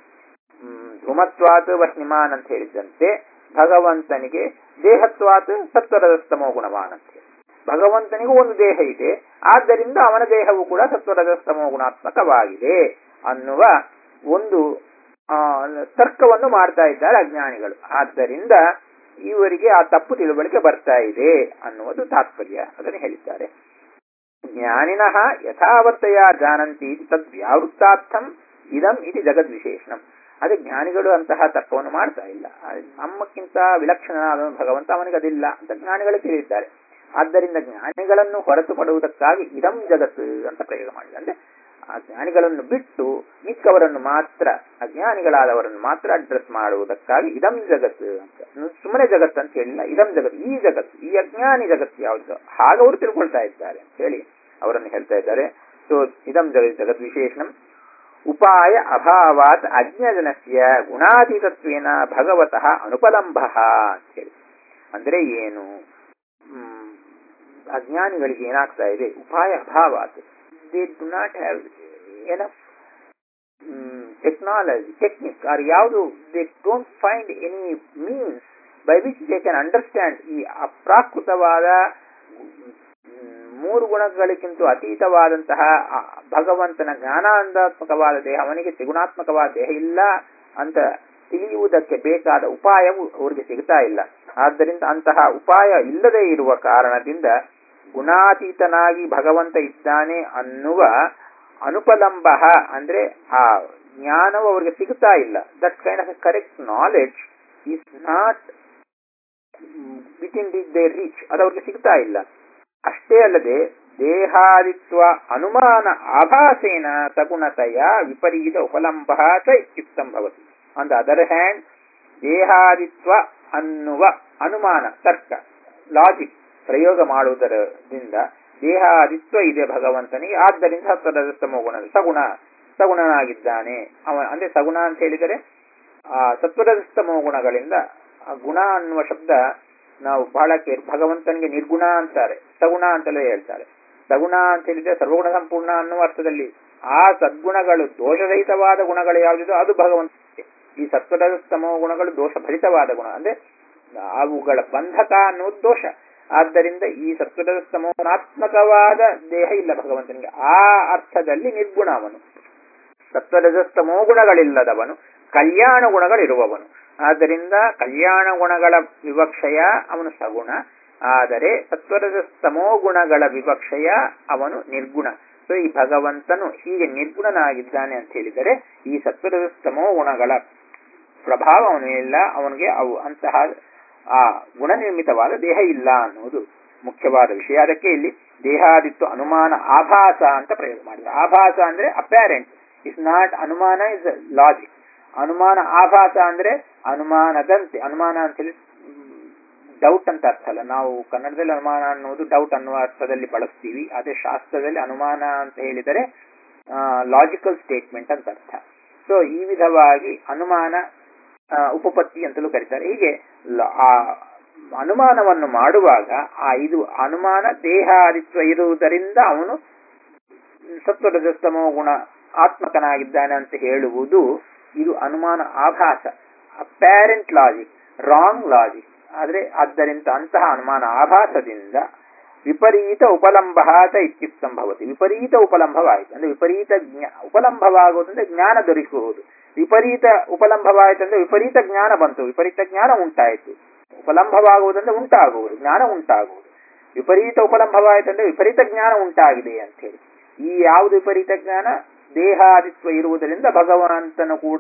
ಧುಮತ್ವಾತ್ ವಹ್ನಿಮಾನ್ ಅಂತ ಹೇಳಿದಂತೆ ಭಗವಂತನಿಗೆ ದೇಹತ್ವಾತ್ ಸತ್ವರಜಸ್ತಮೋ ಗುಣವಾನ್ ಅಂತ ಹೇಳಿ ಭಗವಂತನಿಗೂ ಒಂದು ದೇಹ ಇದೆ ಆದ್ದರಿಂದ ಅವನ ದೇಹವು ಕೂಡ ಸತ್ವರಜಸ್ತಮೋ ಗುಣಾತ್ಮಕವಾಗಿದೆ ಅನ್ನುವ ಒಂದು ಆ ತರ್ಕವನ್ನು ಮಾಡ್ತಾ ಇದ್ದಾರೆ ಅಜ್ಞಾನಿಗಳು ಆದ್ದರಿಂದ ಇವರಿಗೆ ಆ ತಪ್ಪು ತಿಳುವಳಿಕೆ ಬರ್ತಾ ಇದೆ ಅನ್ನುವುದು ತಾತ್ಪರ್ಯ ಅದನ್ನು ಹೇಳಿದ್ದಾರೆ ಜ್ಞಾನಿನಃ ಯಥಾವತ್ತಯ ಜಾನಂತಿ ತದ್ವ್ಯಾವೃತ್ತಾರ್ಥಂ ಇದಂ ಇದು ಜಗದ್ವಿಶೇಷಣಂ ಅದೇ ಜ್ಞಾನಿಗಳು ಅಂತಹ ತರ್ಕವನ್ನು ಮಾಡ್ತಾ ಇಲ್ಲ ನಮ್ಮಕ್ಕಿಂತ ವಿಲಕ್ಷಣನಾದ ಭಗವಂತ ಅವನಿಗೆ ಅದಿಲ್ಲ ಅಂತ ಜ್ಞಾನಿಗಳು ತಿಳಿದಿದ್ದಾರೆ ಆದ್ದರಿಂದ ಜ್ಞಾನಿಗಳನ್ನು ಹೊರತುಪಡುವುದಕ್ಕಾಗಿ ಇದಂ ಜಗತ್ತು ಅಂತ ಪ್ರಯೋಗ ಮಾಡಿದ ಅಂದ್ರೆ ಅಜ್ಞಾನಿಗಳನ್ನು ಬಿಟ್ಟು ಮಿಕ್ಕವರನ್ನು ಮಾತ್ರ ಅಜ್ಞಾನಿಗಳಾದವರನ್ನು ಮಾತ್ರ ಅಡ್ರೆಸ್ ಮಾಡುವುದಕ್ಕಾಗಿ ಇದಂ ಜಗತ್ತು ಅಂತ ಸುಮ್ಮನೆ ಜಗತ್ತು ಅಂತ ಹೇಳಿಲ್ಲ ಇದಂ ಜಗತ್ತು ಈ ಜಗತ್ತು ಈ ಅಜ್ಞಾನಿ ಜಗತ್ತು ಯಾವುದು ಹಾಗೆ ಅವರು ತಿಳ್ಕೊಳ್ತಾ ಇದ್ದಾರೆ ಅಂತ ಹೇಳಿ ಅವರನ್ನು ಹೇಳ್ತಾ ಇದ್ದಾರೆ ಸೊ ಇದಂ ಜಗತ್ ಜಗತ್ ವಿಶೇಷಣಂ ಉಪಾಯ ಅಭಾವಾತ್ ಅಜ್ಞಜನಸ್ಯ ಗುಣಾತೀತತ್ವೇನ ಭಗವತಃ ಅನುಪಲಂಭ ಅಂತ ಹೇಳಿ ಅಂದ್ರೆ ಏನು ಹ್ಮ್, ಅಜ್ಞಾನಿಗಳಿಗೆ ಏನಾಗ್ತಾ ಇದೆ ಉಪಾಯ ಅಭಾವಾತ್ they do not have enough technology technique or ಯಾವುದು they don't find any means by which they can understand ಈ ಅಪ್ರಾಕೃತವಾದ ಮ್, ಮೂರು ಗುಣಗಳಿಗಿಂತ ಅತೀತವಾದಂತಹ ಆ ಭಗವಂತನ ಜ್ಞಾನಾನಂದಾತ್ಮಕವಾದ ದೇಹ ಅವನಿಗೆ ತ್ರಿಗುಣಾತ್ಮಕವಾದ ದೇಹ ಇಲ್ಲ ಅಂತ ತಿಳಿಯುವುದಕ್ಕೆ ಬೇಕಾದ ಉಪಾಯವು ಅವರಿಗೆ ಸಿಗ್ತಾ ಇಲ್ಲ ಆದ್ದರಿಂದ ಅಂತಹ ಉಪಾಯ ಇಲ್ಲದೆ ಇರುವ ಕಾರಣದಿಂದ ಗುಣಾತೀತನಾಗಿ ಭಗವಂತ ಇದ್ದಾನೆ ಅನ್ನುವ ಅನುಪಲಂಬ ಅಂದ್ರೆ ಆ ಜ್ಞಾನವು ಅವರಿಗೆ ಸಿಗ್ತಾ ಇಲ್ಲ that kind of correct knowledge is not within the their reach ಅದು ಅವ್ರಿಗೆ ಸಿಗ್ತಾ ಇಲ್ಲ ಅಷ್ಟೇ ಅಲ್ಲದೆ ದೇಹಾದಿತ್ವ ಅನುಮಾನ ಆಭಾಸೇನ ಸಗುಣತೆಯ ವಿಪರೀತ ಉಪಲಂಬ ಚ ಇತ್ಯುಕ್ತಂ ಭವತಿ ಆನ್ ದ ಅದರ್ ಹ್ಯಾಂಡ್ ದೇಹಾದಿತ್ವ ಅನ್ನುವ ಅನುಮಾನ ತರ್ಕ ಲಾಜಿಕ್ ಪ್ರಯೋಗ ಮಾಡುವುದರಿಂದ ದೇಹಾದಿತ್ವ ಇದೆ ಭಗವಂತನಿಗೆ ಆದ್ದರಿಂದ ಸತ್ವರಜಸ್ತಮೋ ಗುಣ ಸಗುಣ ಸಗುಣನಾಗಿದ್ದಾನೆ ಅವ ಅಂದ್ರೆ ಸಗುಣ ಅಂತ ಹೇಳಿದರೆ ಆ ಸತ್ವರಜಸ್ತಮೋ ಗುಣಗಳಿಂದ ಆ ಗುಣ ಅನ್ನುವ ಶಬ್ದ ನಾವು ಬಹಳ ಕೇರ್ ಭಗವಂತನಿಗೆ ನಿರ್ಗುಣ ಅಂತಾರೆ ಸಗುಣ ಅಂತಲೇ ಹೇಳ್ತಾರೆ ಸಗುಣ ಅಂತ ಹೇಳಿದ್ರೆ ಸರ್ವಗುಣ ಸಂಪೂರ್ಣ ಅನ್ನುವ ಅರ್ಥದಲ್ಲಿ ಆ ಸದ್ಗುಣಗಳು ದೋಷರಹಿತವಾದ ಗುಣಗಳು ಯಾವುದಿದೋ ಅದು ಭಗವಂತನಿಗೆ ಈ ಸತ್ವರಜಸ್ತಮೋ ಗುಣಗಳು ದೋಷಭರಿತವಾದ ಗುಣ ಅಂದ್ರೆ ಅವುಗಳ ಬಂಧಕ ಅನ್ನುವುದು ದೋಷ ಆದ್ದರಿಂದ ಈ ಸತ್ವರಜಸ್ತಮೋನಾತ್ಮಕವಾದ ದೇಹ ಇಲ್ಲ ಭಗವಂತನಿಗೆ ಆ ಅರ್ಥದಲ್ಲಿ ನಿರ್ಗುಣ ಅವನು ಸತ್ವರಜಸ್ತಮೋ ಗುಣಗಳಿಲ್ಲದವನು ಕಲ್ಯಾಣ ಗುಣಗಳಿರುವವನು ಆದ್ದರಿಂದ ಕಲ್ಯಾಣ ಗುಣಗಳ ವಿವಕ್ಷಯ ಅವನು ಸಗುಣ ಆದರೆ ಸತ್ವರಜಸ್ತಮೋ ಗುಣಗಳ ವಿವಕ್ಷಯ ಅವನು ನಿರ್ಗುಣ ಸೊ ಈ ಭಗವಂತನು ಹೀಗೆ ನಿರ್ಗುಣನಾಗಿದ್ದಾನೆ ಅಂತ ಹೇಳಿದರೆ ಈ ಸತ್ವರಜಸ್ತಮೋ ಗುಣಗಳ ಪ್ರಭಾವ ಅವನಿಲ್ಲ ಅವನಿಗೆ ಅವು ಅಂತಹ ಆ ಗುಣನಿರ್ಮಿತವಾದ ದೇಹ ಇಲ್ಲ ಅನ್ನುವುದು ಮುಖ್ಯವಾದ ವಿಷಯ ಅದಕ್ಕೆ ಇಲ್ಲಿ ದೇಹಾದಿತ್ವ ಅನುಮಾನ ಆಭಾಸ ಅಂತ ಪ್ರಯೋಗ ಮಾಡಿದ್ರು ಆಭಾಸ ಅಂದ್ರೆ ಅಪ್ಯಾರೆಂಟ್ ಇಸ್ ನಾಟ್ ಅನುಮಾನ ಇಸ್ ಲಾಜಿಕ್ ಅನುಮಾನ ಆಭಾಸ ಅಂದ್ರೆ ಅನುಮಾನದಂತೆ ಅನುಮಾನ ಅಂತ ಹೇಳಿ ಡೌಟ್ ಅಂತ ಅರ್ಥ ಅಲ್ಲ ನಾವು ಕನ್ನಡದಲ್ಲಿ ಅನುಮಾನ ಅನ್ನುವುದು ಡೌಟ್ ಅನ್ನುವ ಅರ್ಥದಲ್ಲಿ ಬಳಸ್ತೀವಿ ಅದೇ ಶಾಸ್ತ್ರದಲ್ಲಿ ಅನುಮಾನ ಅಂತ ಹೇಳಿದರೆ ಲಾಜಿಕಲ್ ಸ್ಟೇಟ್ಮೆಂಟ್ ಅಂತ ಅರ್ಥ ಸೊ ಈ ವಿಧವಾಗಿ ಅನುಮಾನ ಆ, ಉಪಪತ್ತಿ ಅಂತಲೂ ಕರೀತಾರೆ ಹೀಗೆ ಲ- ಆ ಅನುಮಾನವನ್ನು ಮಾಡುವಾಗ ಆ ಇದು ಅನುಮಾನ ದೇಹಾದಿತ್ವ ಇರುವುದರಿಂದ ಅವನು ಸತ್ವರಜಸ್ತಮೋ ಗುಣ ಆತ್ಮಕನಾಗಿದ್ದಾನೆ ಅಂತ ಹೇಳುವುದು ಇದು ಅನುಮಾನ ಆಭಾಸ ಅಪ್ಯಾರೆಂಟ್ ಲಾಜಿಕ್ ರಾಂಗ್ ಲಾಜಿಕ್ ಆದ್ರೆ ಆದ್ದರಿಂದ ಅಂತಹ ಅನುಮಾನ ಆಭಾಸದಿಂದ ವಿಪರೀತ ಉಪಲಂಬಾತ ಇತ್ಯುಕ್ತಂ ಭವತಿ ವಿಪರೀತ ಉಪಲಂಭವಾಯಿತು ಅಂದ್ರೆ ವಿಪರೀತ ಜ್ಞಾ ಉಪಲಂಭವಾಗುವುದಂದ್ರೆ ಜ್ಞಾನ ದೊರಕುವುದು ವಿಪರೀತ ಉಪಲಂಭವಾಯಿತಂದ್ರೆ ವಿಪರೀತ ಜ್ಞಾನ ಬಂತು ವಿಪರೀತ ಜ್ಞಾನ ಉಂಟಾಯಿತು ಉಪಲಂಭವಾಗುವುದಂದ್ರೆ ಉಂಟಾಗುವುದು ಜ್ಞಾನ ಉಂಟಾಗುವುದು ವಿಪರೀತ ಉಪಲಂಭವಾಯಿತಂದ್ರೆ ವಿಪರೀತ ಜ್ಞಾನ ಉಂಟಾಗಿದೆ ಅಂತ ಹೇಳಿ ಈ ಯಾವುದು ವಿಪರೀತ ಜ್ಞಾನ ದೇಹಾದಿತ್ವ ಇರುವುದರಿಂದ ಭಗವಂತನು ಕೂಡ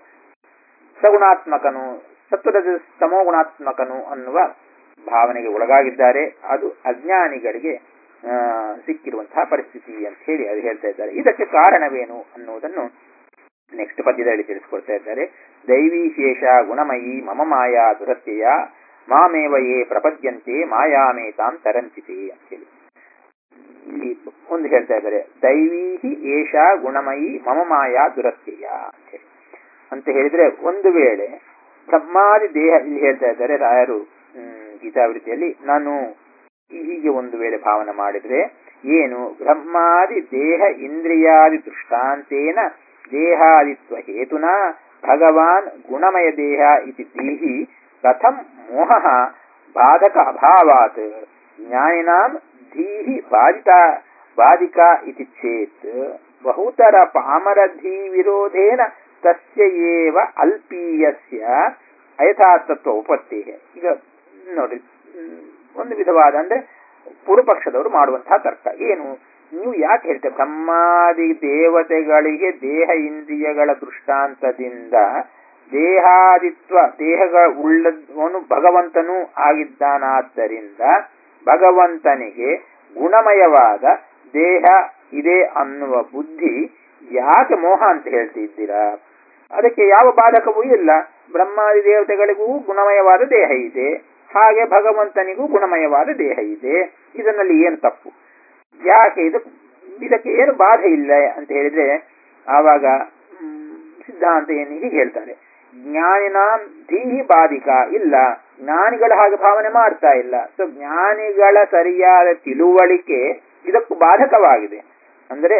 ಸಗುಣಾತ್ಮಕನು ಸತ್ವದ ಸಮೋಗುಣಾತ್ಮಕನು ಅನ್ನುವ ಭಾವನೆಗೆ ಒಳಗಾಗಿದ್ದಾರೆ ಅದು ಅಜ್ಞಾನಿಗಳಿಗೆ ಆ, ಸಿಕ್ಕಿರುವಂತಹ ಪರಿಸ್ಥಿತಿ ಅಂತ ಹೇಳಿ ಅದು ಹೇಳ್ತಾ ಇದ್ದಾರೆ ಇದಕ್ಕೆ ಕಾರಣವೇನು ಅನ್ನುವುದನ್ನು ನೆಕ್ಸ್ಟ್ ಪದ್ಯದಲ್ಲಿ ತಿಳಿಸ್ಕೊಡ್ತಾ ಇದ್ದಾರೆ ದೈವಿ ಶೇಷ ಗುಣಮಯಿ ಮಮ ಮಾಯಾ ದುರತ್ಯಯ ಮಾಮೇವ ಯೇ ಪ್ರಪದ್ಯಂತೆ ಮಾಯಾಮೇತಾಂ ತರಂತಿತೆ ಅಂತ ಹೇಳಿ ಇಲ್ಲಿ ಒಂದು ಹೇಳ್ತಾ ಇದ್ದಾರೆ ದೈವೀಹಿ ಏಷ ಗುಣಮಯಿ ಮಮ ಮಾಯಾ ದುರತ್ಯಯ ಅಂತ ಹೇಳಿ ಅಂತ ಹೇಳಿದ್ರೆ ಒಂದು ವೇಳೆ ಬ್ರಹ್ಮಾದಿ ದೇಹ ಇಲ್ಲಿ ಹೇಳ್ತಾ ಇದ್ದಾರೆ ರಾಯರು ಹ್ಮ್, ಗೀತಾವೃತ್ತಿಯಲ್ಲಿ ನಾನು ಹೀಗೆ ಒಂದು ವೇಳೆ ಭಾವನೆ ಮಾಡಿದ್ರೆ ಏನು ಬ್ರಹ್ಮಾದಿ ದೇಹ ಇಂದ್ರಿಯಾದಿ ದೃಷ್ಟಾಂತೇನ ದೇಹಾದಿತ್ವ ಹೇತುನ ಭಗವಾನ್ ಗುಣಮಯ ದೇಹ ಇತಿ ದೀಹಿ ಕಥಂ ಮೋಹ ಬಾಧಕ ಅಭಾವಾತ್ ಜ್ಞಾನಿನಾಂ ಧೀಹಿ ಬಾಧಿತ ಬಾಧಿಕಾ ಇತಿ ಚೇತ್ ಬಹುತರ ಪಾಮರಧೀ ವಿರೋಧೇನ ತಸ್ಯ ಏವ ಅಲ್ಪೀಯಸ್ಯ ಅಯಥಾತತ್ವ ಉಪತ್ತೇ ಈಗ ನೋಡಿ ಹ್ಮ್, ಒಂದು ವಿಧವಾದ ಅಂದ್ರೆ ಪೂರ್ವಪಕ್ಷದವರು ಮಾಡುವಂತಹ ತರ್ಕ ಏನು ನೀವು ಯಾಕೆ ಹೇಳ್ತೇವೆ ಬ್ರಹ್ಮಾದಿ ದೇವತೆಗಳಿಗೆ ದೇಹ ಇಂದ್ರಿಯಗಳ ದೃಷ್ಟಾಂತದಿಂದ ದೇಹಾದಿತ್ವ ದೇಹಗಳ ಉಳ್ಳವನು ಭಗವಂತನೂ ಆಗಿದ್ದಾನಾದ್ದರಿಂದ ಭಗವಂತನಿಗೆ ಗುಣಮಯವಾದ ದೇಹ ಇದೆ ಅನ್ನುವ ಬುದ್ಧಿ ಯಾಕೆ ಮೋಹ ಅಂತ ಹೇಳ್ತಿದ್ದೀರಾ ಅದಕ್ಕೆ ಯಾವ ಬಾಧಕವೂ ಇಲ್ಲ ಬ್ರಹ್ಮಾದಿ ದೇವತೆಗಳಿಗೂ ಗುಣಮಯವಾದ ದೇಹ ಇದೆ ಹಾಗೆ ಭಗವಂತನಿಗೂ ಗುಣಮಯವಾದ ದೇಹ ಇದೆ ಇದರಲ್ಲಿ ಏನು ತಪ್ಪು ಯಾಕೆ ಇದು ಇದಕ್ಕೆ ಏನು ಬಾಧೆ ಇಲ್ಲ ಅಂತ ಹೇಳಿದ್ರೆ ಆವಾಗ ಮ್, ಸಿದ್ಧಾಂತ ಏನು ಹೀಗೆ ಹೇಳ್ತಾರೆ ಜ್ಞಾನಿನ ಧೀಹಿ ಬಾಧಿಕ ಇಲ್ಲ ಜ್ಞಾನಿಗಳ ಹಾಗೆ ಭಾವನೆ ಮಾಡ್ತಾ ಇಲ್ಲ ಸೊ ಜ್ಞಾನಿಗಳ ಸರಿಯಾದ ತಿಳುವಳಿಕೆ ಇದಕ್ಕೂ ಬಾಧಕವಾಗಿದೆ ಅಂದ್ರೆ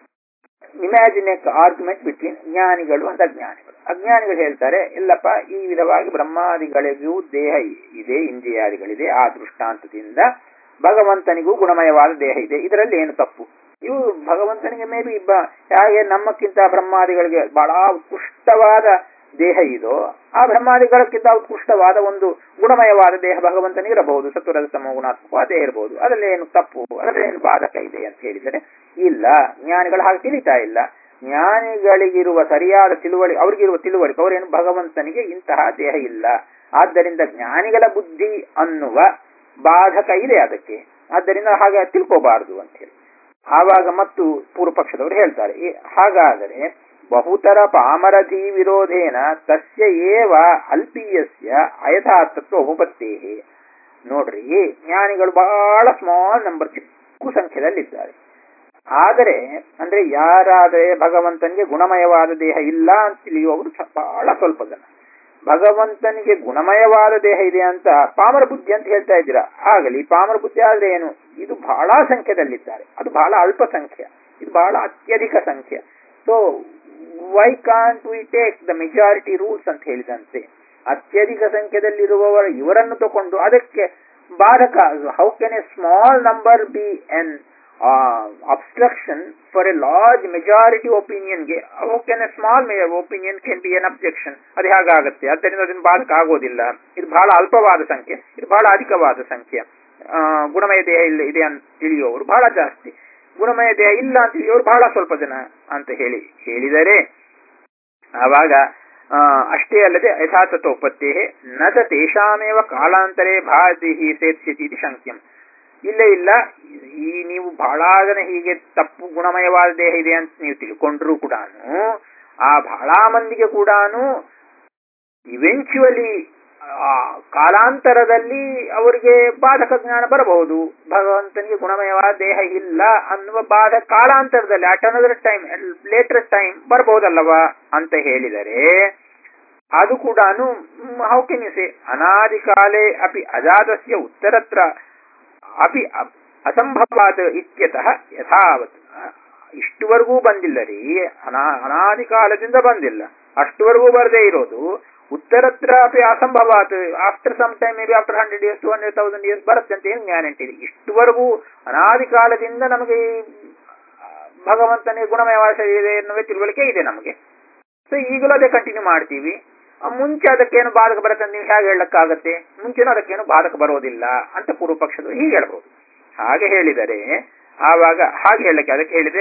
ಇಮ್ಯಾಜಿನ್ ಆರ್ಗ್ಯುಮೆಂಟ್ ಬಿಟ್ವೀನ್ ಜ್ಞಾನಿಗಳು ಅಂತ ಅಜ್ಞಾನಿಗಳು ಅಜ್ಞಾನಿಗಳು ಹೇಳ್ತಾರೆ ಇಲ್ಲಪ್ಪ ಈ ವಿಧವಾಗಿ ಬ್ರಹ್ಮಾದಿಗಳಿಗೂ ದೇಹ ಇದೆ ಇಂದ್ರಿಯಾದಿಗಳಿದೆ ಆ ದೃಷ್ಟಾಂತದಿಂದ ಭಗವಂತನಿಗೂ ಗುಣಮಯವಾದ ದೇಹ ಇದೆ ಇದರಲ್ಲಿ ಏನು ತಪ್ಪು ಇವು ಭಗವಂತನಿಗೆ ಮೇ ಬಿ ಹೇಗೆ ನಮ್ಮಕ್ಕಿಂತ ಬ್ರಹ್ಮಾದಿಗಳಿಗೆ ಬಹಳ ಉತ್ಕೃಷ್ಟವಾದ ದೇಹ ಇದೋ ಆ ಬ್ರಹ್ಮಾದಿಗಳಕ್ಕಿಂತ ಉತ್ಕೃಷ್ಟವಾದ ಒಂದು ಗುಣಮಯವಾದ ದೇಹ ಭಗವಂತನಿಗೆ ಇರಬಹುದು ಸತ್ವರದ ತಮ ಗುಣಾತ್ಮಕ ದೇಹ ಇರಬಹುದು ಅದರಲ್ಲಿ ಏನು ತಪ್ಪು ಅದರಲ್ಲಿ ಏನು ಬಾಧಕ ಇದೆ ಅಂತ ಹೇಳಿದರೆ ಇಲ್ಲ ಜ್ಞಾನಿಗಳು ಹಾಗೆ ತಿಳಿತಾ ಇಲ್ಲ ಜ್ಞಾನಿಗಳಿಗಿರುವ ಸರಿಯಾದ ತಿಳುವಳಿಕೆ ಅವರಿಗಿರುವ ತಿಳುವಳಿಕೆ ಅವರೇನು ಭಗವಂತನಿಗೆ ಇಂತಹ ದೇಹ ಇಲ್ಲ ಆದ್ದರಿಂದ ಜ್ಞಾನಿಗಳ ಬುದ್ಧಿ ಅನ್ನುವ ಬಾಧಕ ಇದೆ ಅದಕ್ಕೆ ಆದ್ದರಿಂದ ಹಾಗೆ ತಿಳ್ಕೋಬಾರದು ಅಂತ ಹೇಳಿ ಆವಾಗ ಮತ್ತು ಪೂರ್ವ ಪಕ್ಷದವರು ಹೇಳ್ತಾರೆ ಈ- ಹಾಗಾದರೆ ಬಹುತರ ಪಾಮರಧಿ ವಿರೋಧೇನ ತಸ್ಯ ಏವ ಅಲ್ಪೀಯಸ್ಯ ಅಯಥಾತತ್ವ ಉಪತ್ತೇಹಿ ನೋಡ್ರಿ ಜ್ಞಾನಿಗಳು ಬಹಳ ಸ್ಮಾಲ್ ನಂಬರ್ ಚಿಕ್ಕ ಸಂಖ್ಯೆಯಲ್ಲಿದ್ದಾರೆ ಆದರೆ ಅಂದ್ರೆ ಯಾರಾದರೆ ಭಗವಂತನಿಗೆ ಗುಣಮಯವಾದ ದೇಹ ಇಲ್ಲ ಅಂತ ತಿಳಿಯುವವರು ಸ- ಬಹಳ ಸ್ವಲ್ಪ ಜನ ಭಗವಂತನಿಗೆ ಗುಣಮಯವಾದ ದೇಹ ಇದೆ ಅಂತ ಪಾಮರ ಬುದ್ಧಿ ಅಂತ ಹೇಳ್ತಾ ಇದ್ದೀರಾ ಆಗಲಿ ಪಾಮರ ಬುದ್ಧಿ ಆದ್ರೆ ಏನು ಇದು ಬಹಳ ಸಂಖ್ಯೆದಲ್ಲಿದ್ದಾರೆ ಅದು ಬಹಳ ಅಲ್ಪ ಸಂಖ್ಯೆ ಇದು ಬಹಳ ಅತ್ಯಧಿಕ ಸಂಖ್ಯೆ so why can't we take the majority rules ಅಂತ ಹೇಳಿದಂತೆ ಅತ್ಯಧಿಕ ಸಂಖ್ಯೆದಲ್ಲಿರುವವರ ಇವರನ್ನು ತಗೊಂಡು ಅದಕ್ಕೆ ಬಾಧಕ how can a small number be an obstruction for a large majority ಒಪಿನಿಯನ್ಗೆ how can a small opinion can be an objection ಅದು ಹೇಗಾಗುತ್ತೆ ಆದ್ದರಿಂದ ಅದನ್ನು ಬಾಧಕ ಆಗೋದಿಲ್ಲ ಇದು ಬಹಳ ಅಲ್ಪವಾದ ಸಂಖ್ಯೆ ಇದು ಬಹಳ ಅಧಿಕವಾದ ಸಂಖ್ಯೆ ಆ, ಗುಣಮಯ ದೇಹ ಇಲ್ಲ ಇದೆ ಅಂತ ತಿಳಿಯುವವರು ಬಹಳ ಜಾಸ್ತಿ ಗುಣಮಯ ದೇಹ ಇಲ್ಲ ಅಂತ ತಿಳಿಯುವವರು ಬಹಳ ಸ್ವಲ್ಪ ಜನ ಅಂತ ಹೇಳಿ ಹೇಳಿದರೆ ಆವಾಗ ಆ, ಅಷ್ಟೇ ಅಲ್ಲದೆ ಯಥಾತಥೋಪತ್ತೇ ನ ಚ ತೇಷಾಮೇವ ಕಾಲಾಂತರೇ ಭಾತಿ ಸೇತ್ಸ್ಯತಿ ಇತಿ ಶಂಕ್ಯಂ ಇಲ್ಲ ಇಲ್ಲ ಈ ನೀವು ಬಹಳ ಜನ ಹೀಗೆ ತಪ್ಪು ಗುಣಮಯವಾದ ದೇಹ ಇದೆ ಅಂತ ನೀವು ತಿಳ್ಕೊಂಡ್ರು ಕೂಡ ಆ ಬಹಳ ಮಂದಿಗೆ ಕೂಡ ಇವೆಂಚುವಲಿ ಕಾಲಾಂತರದಲ್ಲಿ ಅವರಿಗೆ ಬಾಧಕ ಜ್ಞಾನ ಬರಬಹುದು ಭಗವಂತನಿಗೆ ಗುಣಮಯವಾದ ದೇಹ ಇಲ್ಲ ಅನ್ನುವ ಬಾಧ ಕಾಲಾಂತರದಲ್ಲಿ at another time later time ಬರಬಹುದಲ್ಲವಾ ಅಂತ ಹೇಳಿದರೆ ಅದು ಕೂಡ ಹೌ ಕೆನ್ ಯು ಸೇ ಅನಾದಿ ಕಾಲೇ ಅಪಿ ಅಜಾತಸ್ಯ ಉತ್ತರತ್ರ ಅಪಿ ಅ- ಅಸಂಭವಾತ್ ಇತ್ಯತಃ ಯಥಾವತ್ ಇಷ್ಟುವರೆಗೂ ಬಂದಿಲ್ಲ ರೀ ಅನಾ ಅನಾದಿ ಕಾಲದಿಂದ ಬಂದಿಲ್ಲ ಅಷ್ಟುವರೆಗೂ ಬರದೇ ಇರೋದು ಉತ್ತರತ್ರ ಅಪಿ ಅಸಂಭವಾತ್ after some time may be after hundred years to hundred thousand years ಬರುತ್ತೆ ಅಂತ ಏನು ಗ್ಯಾರಂಟಿ ಇದೆ ಇಷ್ಟುವರೆಗೂ ಅನಾದಿ ಕಾಲದಿಂದ ನಮಗೆ ಈ ಭಗವಂತನಿಗೆ ಗುಣಮಯವಾದ ಶರೀರ ಇದೆ ಎನ್ನುವ ತಿಳುವಳಿಕೆ ಇದೆ ನಮಗೆ ಸೊ ಈಗಲೂ ಅದೇ ಕಂಟಿನ್ಯೂ ಮಾಡ್ತೀವಿ ಆ ಮುಂಚೆ ಅದಕ್ಕೇನು ಬಾಧಕ ಬರುತ್ತೆ ಅಂತ ನೀವು ಹೇಗೆ ಹೇಳಕ್ಕಾಗತ್ತೆ ಮುಂಚೆನೂ ಅದಕ್ಕೇನು ಬಾಧಕ ಬರೋದಿಲ್ಲ ಅಂತ ಪೂರ್ವ ಪಕ್ಷದವರು ಹೀಗೆ ಹೇಳ್ಬೋದು ಹಾಗೆ ಹೇಳಿದರೆ ಆವಾಗ ಹಾಗೆ ಹೇಳಕ್ಕೆ ಅದಕ್ಕೆ ಹೇಳಿದ್ರೆ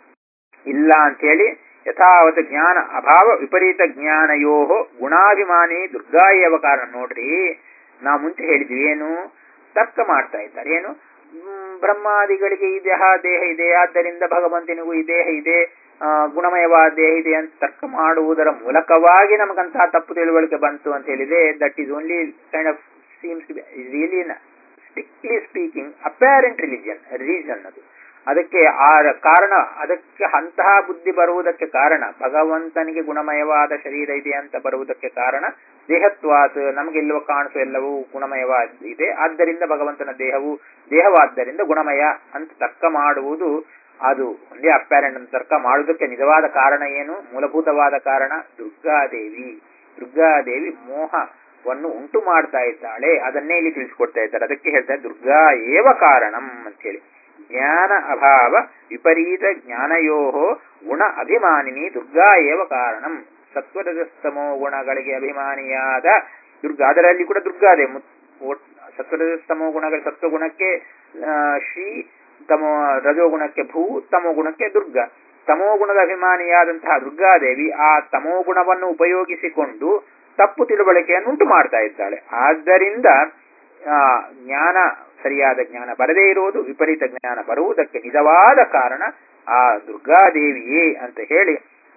ಇಲ್ಲ ಅಂತ ಹೇಳಿ ಯಥಾವತ್ ಜ್ಞಾನ ಅಭಾವ ವಿಪರೀತ ಜ್ಞಾನಯೋ ಗುಣಾಭಿಮಾನಿ ದುರ್ಗಾಯವ ಕಾರಣ ನೋಡ್ರಿ ನಾವು ಮುಂಚೆ ಹೇಳಿದ್ವಿ ಏನು ತರ್ಕ ಮಾಡ್ತಾ ಇದ್ದಾರೆ ಏನು ಮ್, ಬ್ರಹ್ಮಾದಿಗಳಿಗೆ ಈ ದೇಹ ದೇಹ ಇದೆ ಆದ್ದರಿಂದ ಭಗವಂತನಿಗೂ ಈ ದೇಹ ಇದೆ ಆ, ಗುಣಮಯವಾದ ದೇಹ ಇದೆ ಅಂತ ತರ್ಕ ಮಾಡುವುದರ ಮೂಲಕವಾಗಿ ನಮಗಂತಹ ತಪ್ಪು ತಿಳುವಳಿಕೆ ಬಂತು ಅಂತ ಹೇಳಿದ್ರೆ that is only kind of seems really strictly speaking apparent religion reason ಅದು ಅದಕ್ಕೆ ಆ ಕಾರಣ ಅದಕ್ಕೆ ಅಂತಹ ಬುದ್ಧಿ ಬರುವುದಕ್ಕೆ ಕಾರಣ ಭಗವಂತನಿಗೆ ಗುಣಮಯವಾದ ಶರೀರ ಇದೆ ಅಂತ ಬರುವುದಕ್ಕೆ ಕಾರಣ ದೇಹತ್ವಾತ್ ನಮಗೆಲ್ಲವ ಕಾಣಿಸೋ ಎಲ್ಲವೂ ಗುಣಮಯವಾದ ಇದೆ ಆದ್ದರಿಂದ ಭಗವಂತನ ದೇಹವು ದೇಹವಾದ್ದರಿಂದ ಗುಣಮಯ ಅಂತ ತರ್ಕ ಮಾಡುವುದು ಅದು ಒಂದೇ ಅಪ್ಯಾರೆಂಟ್ ಅಂತ ತರ್ಕ ಮಾಡುವುದಕ್ಕೆ ನಿಜವಾದ ಕಾರಣ ಏನು ಮೂಲಭೂತವಾದ ಕಾರಣ ದುರ್ಗಾದೇವಿ ದುರ್ಗಾದೇವಿ ಮೋಹವನ್ನು ಉಂಟು ಮಾಡ್ತಾ ಇದ್ದಾಳೆ ಅದನ್ನೇ ಇಲ್ಲಿ ತಿಳಿಸ್ಕೊಡ್ತಾ ಇದ್ದಾರೆ ಅದಕ್ಕೆ ಹೇಳ್ತಾರೆ ದುರ್ಗಾ ಏವ ಕಾರಣಂ ಅಂತ ಹೇಳಿ ಜ್ಞಾನ ಅಭಾವ ವಿಪರೀತ ಜ್ಞಾನಯೋ ಗುಣ ಅಭಿಮಾನಿನಿ ದುರ್ಗಾ ಏವ ಕಾರಣಂ ಸತ್ವರಜಸ್ತಮೋ ಗುಣಗಳಿಗೆ ಅಭಿಮಾನಿಯಾದ ದುರ್ಗಾ ಅದರಲ್ಲಿ ಕೂಡ ದುರ್ಗಾದೆ ಸತ್ವರಜಸ್ತಮೋ ಗುಣಗಳ ಸತ್ವಗುಣಕ್ಕೆ ಆ, ಶ್ರೀ ತಮೋ ರಜೋಗುಣಕ್ಕೆ ಭೂ ತಮೋ ಗುಣಕ್ಕೆ ದುರ್ಗ ತಮೋ ಗುಣದ ಅಭಿಮಾನಿಯಾದಂತಹ ದುರ್ಗಾದೇವಿ ಆ ತಮೋ ಗುಣವನ್ನು ಉಪಯೋಗಿಸಿಕೊಂಡು ತಪ್ಪು ತಿಳುವಳಿಕೆಯನ್ನು ಉಂಟು ಮಾಡ್ತಾ ಇದ್ದಾಳೆ ಆದ್ದರಿಂದ ಆ, ಜ್ಞಾನ ಸರಿಯಾದ ಜ್ಞಾನ ಬರದೇ ಇರುವುದು ವಿಪರೀತ ಜ್ಞಾನ ಬರುವುದಕ್ಕೆ ನಿಜವಾದ ಕಾರಣ ಆ ದುರ್ಗಾದೇವಿಯೇ ಅಂತ ಹೇಳಿ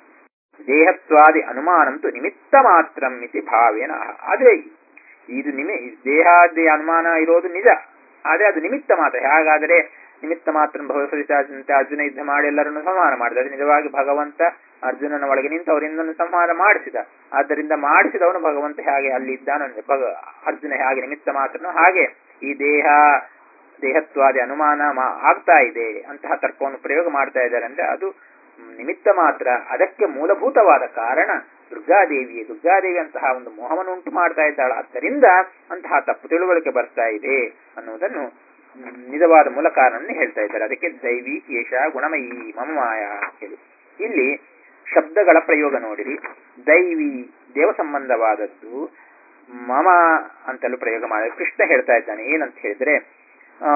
ದೇಹತ್ವಾದಿ ಅನುಮಾನಂತು ನಿಮಿತ್ತ ಮಾತ್ರ ಇತಿ ಭಾವೇನ ಅದೇ ಇದು ನಿಮಿ ದೇಹಾದಿ ಅನುಮಾನ ಇರೋದು ನಿಜ ಆದ್ರೆ ಅದು ನಿಮಿತ್ತ ಮಾತ್ರ ಹಾಗಾದರೆ ನಿಮಿತ್ತ ಮಾತ್ರ ಭಗವದ್ಗೀತೆ ಅರ್ಜುನ ಯುದ್ಧ ಮಾಡಿ ಎಲ್ಲರನ್ನು ಸಂಹಾರ ಮಾಡಿದ ನಿಜವಾಗಿ ಭಗವಂತ ಅರ್ಜುನನ ಒಳಗೆ ನಿಂತು ಅವರಿಂದ ಸಂಹಾರ ಮಾಡಿಸಿದ ಆದ್ದರಿಂದ ಮಾಡಿಸಿದವನು ಭಗವಂತ ಹೇಗೆ ಅಲ್ಲಿ ಇದ್ದಾನೋ ಭಗ ಅರ್ಜುನ ಹೇಗೆ ನಿಮಿತ್ತ ಮಾತ್ರನೋ ಹಾಗೆ ಈ ದೇಹ ದೇಹತ್ವಾದಿ ಅನುಮಾನ ಆಗ್ತಾ ಇದೆ ಅಂತಹ ತರ್ಕವನ್ನು ಪ್ರಯೋಗ ಮಾಡ್ತಾ ಇದ್ದಾರೆ ಅಂದ್ರೆ ಅದು ನಿಮಿತ್ತ ಮಾತ್ರ ಅದಕ್ಕೆ ಮೂಲಭೂತವಾದ ಕಾರಣ ದುರ್ಗಾದೇವಿಯೇ ದುರ್ಗಾದೇವಿ ಅಂತಹ ಒಂದು ಮೋಹವನ್ನು ಉಂಟು ಮಾಡ್ತಾ ಇದ್ದಾಳೆ ಆದ್ದರಿಂದ ಅಂತಹ ತಪ್ಪು ತಿಳುವಳಿಕೆ ಬರ್ತಾ ಇದೆ ಅನ್ನುವುದನ್ನು ನಿಜವಾದ ಮೂಲ ಕಾರಣವನ್ನು ಹೇಳ್ತಾ ಇದ್ದಾರೆ ಅದಕ್ಕೆ ದೈವಿ ಕೇಶ ಗುಣಮಯಿ ಮಮಮಾಯ ಹೇಳಿ ಇಲ್ಲಿ ಶಬ್ದಗಳ ಪ್ರಯೋಗ ನೋಡಿರಿ ದೈವಿ ದೇವ ಸಂಬಂಧವಾದದ್ದು ಮಮ ಅಂತಲೂ ಪ್ರಯೋಗ ಮಾಡಿ ಕೃಷ್ಣ ಹೇಳ್ತಾ ಇದ್ದಾನೆ ಏನಂತ ಹೇಳಿದ್ರೆ ಆ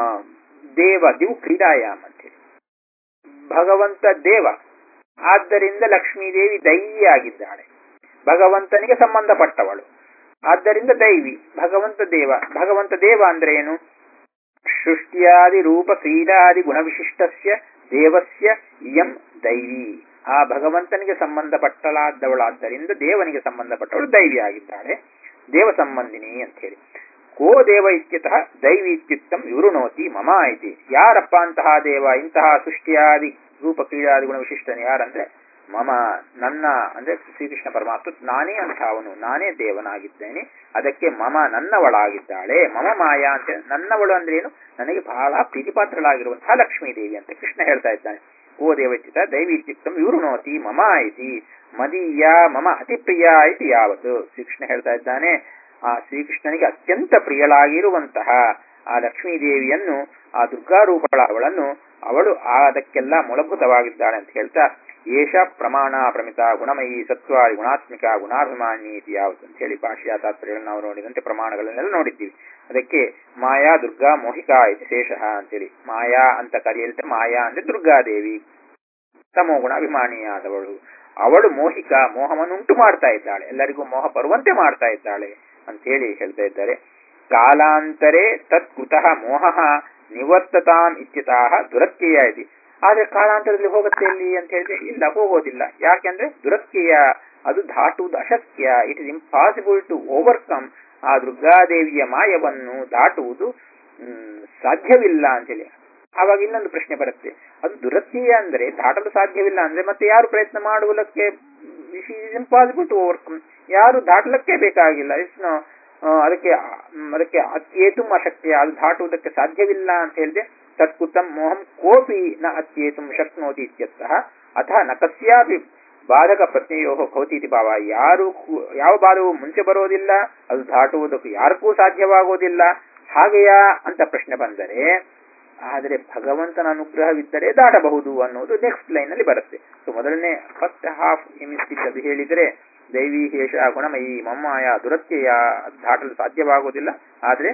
ದೇವ ದಿವು ಕ್ರೀಡಾಯಾಮ್ ಅಂತ ಹೇಳಿ ಭಗವಂತ ದೇವ ಆದ್ದರಿಂದ ಲಕ್ಷ್ಮೀದೇವಿ ದೈವಿ ಆಗಿದ್ದಾಳೆ ಭಗವಂತನಿಗೆ ಸಂಬಂಧಪಟ್ಟವಳು ಆದ್ದರಿಂದ ದೈವಿ ಭಗವಂತ ದೇವ ಭಗವಂತ ದೇವ ಅಂದ್ರೆ ಏನು ಸೃಷ್ಟಿಯಾದಿ ರೂಪ ಕ್ರೀಡಾದಿ ಗುಣವಿಶಿಷ್ಟಸ್ಯ ದೇವಸ್ಯ ಇಯಂ ದೈವಿ ಆ ಭಗವಂತನಿಗೆ ಸಂಬಂಧಪಟ್ಟಲಾದವಳಾದ್ದರಿಂದ ದೇವನಿಗೆ ಸಂಬಂಧಪಟ್ಟವಳು ದೈವಿ ಆಗಿದ್ದಾಳೆ ದೇವ ಸಂಬಂಧಿನಿ ಅಂತ ಹೇಳಿ ಕೋ ದೇವ ಇತ್ಯತಃ ದೈವಿ ಇತ್ಯುಕ್ತಂ ವಿವೃಣೋತಿ ಮಮ ಇತಿ ಯಾರಪ್ಪ ಅಂತಹ ದೇವ ಇಂತಹ ಸೃಷ್ಟಿಯಾದಿ ರೂಪ ಕ್ರೀಡಾದಿ ಗುಣ ವಿಶಿಷ್ಟನು ಯಾರಂದ್ರೆ ಮಮ ನನ್ನ ಅಂದ್ರೆ ಶ್ರೀಕೃಷ್ಣ ಪರಮಾತ್ಮ ನಾನೇ ಅಂತಹವನು ನಾನೇ ದೇವನಾಗಿದ್ದೇನೆ ಅದಕ್ಕೆ ಮಮ ನನ್ನವಳಾಗಿದ್ದಾಳೆ ಮಮ ಮಾಯಾ ಅಂತ ನನ್ನವಳು ಅಂದ್ರೆ ಏನು ನನಗೆ ಬಹಳ ಪ್ರೀತಿಪಾತ್ರಳಾಗಿರುವಂತಹ ಲಕ್ಷ್ಮೀ ದೇವಿ ಅಂತ ಕೃಷ್ಣ ಹೇಳ್ತಾ ಇದ್ದಾನೆ ಓ ದೇವಚಿತ ದೈವಿ ಇತ್ಯುಕ್ತಂ ವಿವೃಣೋತಿ ಮಮ ಇತಿ ಮದೀಯ ಮಮ ಅತಿ ಪ್ರಿಯ ಇತಿ ಯಾವತ್ತು ಶ್ರೀಕೃಷ್ಣ ಹೇಳ್ತಾ ಇದ್ದಾನೆ ಆ ಶ್ರೀಕೃಷ್ಣನಿಗೆ ಅತ್ಯಂತ ಪ್ರಿಯಳಾಗಿರುವಂತಹ ಆ ಲಕ್ಷ್ಮೀ ದೇವಿಯನ್ನು ಆ ದುರ್ಗಾರೂಪಳ ಅವಳನ್ನು ಅವಳು ಅದಕ್ಕೆಲ್ಲ ಮೂಲಭೂತವಾಗಿದ್ದಾಳೆ ಅಂತ ಹೇಳ್ತಾ ಏಷ ಪ್ರಮಾಣ ಪ್ರಮಿತ ಗುಣಮಯಿ ಸತ್ವಾದಿ ಗುಣಾತ್ಮಿಕ ಗುಣಾಭಿಮಾನಿ ಇತಿ ಯಾವುದು ಅಂತ ಹೇಳಿ ಭಾಷೆಯ ತಾತ್ಪರ್ಯಗಳನ್ನು ನಾವು ನೋಡಿದಂತೆ ಪ್ರಮಾಣಗಳನ್ನೆಲ್ಲ ನೋಡಿದ್ದೀವಿ ಅದಕ್ಕೆ ಮಾಯಾ ದುರ್ಗಾ ಮೋಹಿಕಾ ಇತಿ ಶೇಷ ಅಂತೇಳಿ ಮಾಯಾ ಅಂತ ಕರೆಯಲ್ತೆ ಮಾಯಾ ಅಂದ್ರೆ ದುರ್ಗಾದೇವಿ ತಮೋ ಗುಣ ಅಭಿಮಾನಿಯಾದವಳು ಅವಳು ಮೋಹಿಕ ಮೋಹವನ್ನುಂಟು ಮಾಡ್ತಾ ಇದ್ದಾಳೆ ಎಲ್ಲರಿಗೂ ಮೋಹ ಬರುವಂತೆ ಮಾಡ್ತಾ ಇದ್ದಾಳೆ ಅಂತ ಹೇಳಿ ಹೇಳ್ತಾ ಇದ್ದಾರೆ ಕಾಲಾಂತರೇ ತತ್ ಕುತಃ ಮೋಹ ನಿವರ್ತತಾಂ ಇತ್ಯತಃ ದುರತ್ಯಯ ಇದೆ ಆದ್ರೆ ಕಾಲಾಂತರದಲ್ಲಿ ಹೋಗುತ್ತೆ ಇಲ್ಲಿ ಅಂತ ಹೇಳಿದ್ರೆ ಇಲ್ಲ ಹೋಗೋದಿಲ್ಲ ಯಾಕೆಂದ್ರೆ ದುರತ್ಯಯ ಅದು ದಾಟುವುದು ಅಶಕ್ಯ it is impossible to overcome ಆ ದುರ್ಗಾದೇವಿಯ ಮಾಯವನ್ನು ದಾಟುವುದು ಸಾಧ್ಯವಿಲ್ಲ ಅಂತೇಳಿ ಆವಾಗ ಇನ್ನೊಂದು ಪ್ರಶ್ನೆ ಬರುತ್ತೆ ಅದು ದುರತ್ಯಯ ಅಂದ್ರೆ ದಾಟಲು ಸಾಧ್ಯವಿಲ್ಲ ಅಂದ್ರೆ ಮತ್ತೆ ಯಾರು ಪ್ರಯತ್ನ ಮಾಡುವುದಕ್ಕೆ ಇಸ್ ಇಂಪಾಸಿಬಲ್ ಟು ಓವರ್ಕಮ್ ಯಾರು ದಾಟಲಕ್ಕೆ ಬೇಕಾಗಿಲ್ಲ ಇನ್ನು ಅದಕ್ಕೆ ಅದಕ್ಕೆ ಅತ್ಯೇತು ಅಶಕ್ಯ ಅದು ದಾಟುವುದಕ್ಕೆ ಸಾಧ್ಯವಿಲ್ಲ ಅಂತ ಹೇಳಿದೆ ತತ್ಕುತಂ ಮೋಹಂ ಕೋಪಿ ನ ಅತ್ಯೇತು ಶಕ್ನೋತಿ ಇತ್ಯರ್ಥಃ ಅಥ ನ ಕಸ್ಯಾಪಿ ಬಾಧಕ ಪ್ರತ್ಯಯೋ ಭವತಿ ಇತಿ ಭಾವ ಯಾರು ಯಾವ ಬಾಧವು ಮುಂಚೆ ಬರೋದಿಲ್ಲ ಅದು ದಾಟುವುದಕ್ಕೂ ಯಾರಿಗೂ ಸಾಧ್ಯವಾಗೋದಿಲ್ಲ ಹಾಗೆಯಾ ಅಂತ ಪ್ರಶ್ನೆ ಬಂದರೆ ಆದರೆ ಭಗವಂತನ ಅನುಗ್ರಹವಿದ್ದರೆ ದಾಟಬಹುದು ಅನ್ನೋದು ನೆಕ್ಸ್ಟ್ ಲೈನ್ ಅಲ್ಲಿ ಬರುತ್ತೆ ಸೊ ಮೊದಲನೇ ಫಸ್ಟ್ ಹಾಫ್ ಎಮಿಸ್ಟಿಕ್ ಅದು ಹೇಳಿದರೆ ದೈವಿ ಹೇಷ ಗುಣಮಯಿ ಮಮ್ಮಾಯ ದುರತ್ಯಯ ದಾಟಲು ಸಾಧ್ಯವಾಗುವುದಿಲ್ಲ ಆದ್ರೆ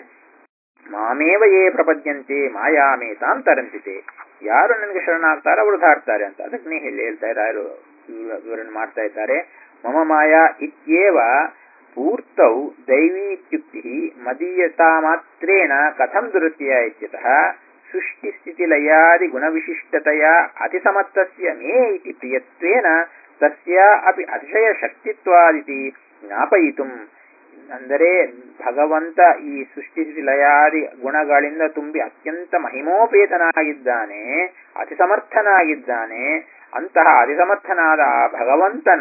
ಮಾಮೇವ ಯೇ ಪ್ರಪದ್ಯಂತೆ ಮಾಯಾಮೇ ತಾಂ ತರಂತಿತೆ ಯಾರು ನನಗೆ ಶರಣಾಗ್ತಾರೋ ಅವರು ದಾಟ್ತಾರೆ ಅಂತ ಅದಕ್ಕೆ ಹೇಳಿ ಹೇಳ್ತಾ ಇದ್ದಾರೆ ವಿವರಣೆ ಮಾಡ್ತಾ ಇದ್ದಾರೆ ಮಮ ಮಾಯಾ ಇತ್ಯೇವ ಪೂರ್ತೌ ದೈವಿ ಇತ್ಯುಕ್ತಿ ಮದೀಯತಾ ಮಾತ್ರೇಣ ಕಥಂ ದುರತ್ಯಯ ಇತ್ಯತಃ ಸೃಷ್ಟಿ ಸ್ಥಿತಿ ಲಯಾದಿ ಗುಣವಿಶಿಷ್ಟತೆಯ ಅತಿಸಮರ್ಥಸ್ಯ ಮೇ ಇತಿ ಪ್ರಿಯತ್ವೇನ ತಸ್ಯ ಅಪಿ ಅತಿಶಯ ಶಕ್ತಿತ್ವಾದಿತಿ ಜ್ಞಾಪಯಿತು ಅಂದರೆ ಭಗವಂತ ಈ ಸೃಷ್ಟಿ ಲಯಾದಿ ಗುಣಗಳಿಂದ ತುಂಬಿ ಅತ್ಯಂತ ಮಹಿಮೋಪೇತನಾಗಿದ್ದಾನೆ ಅತಿ ಸಮರ್ಥನಾಗಿದ್ದಾನೆ ಅಂತಹ ಅತಿಸಮರ್ಥನಾದ ಆ ಭಗವಂತನ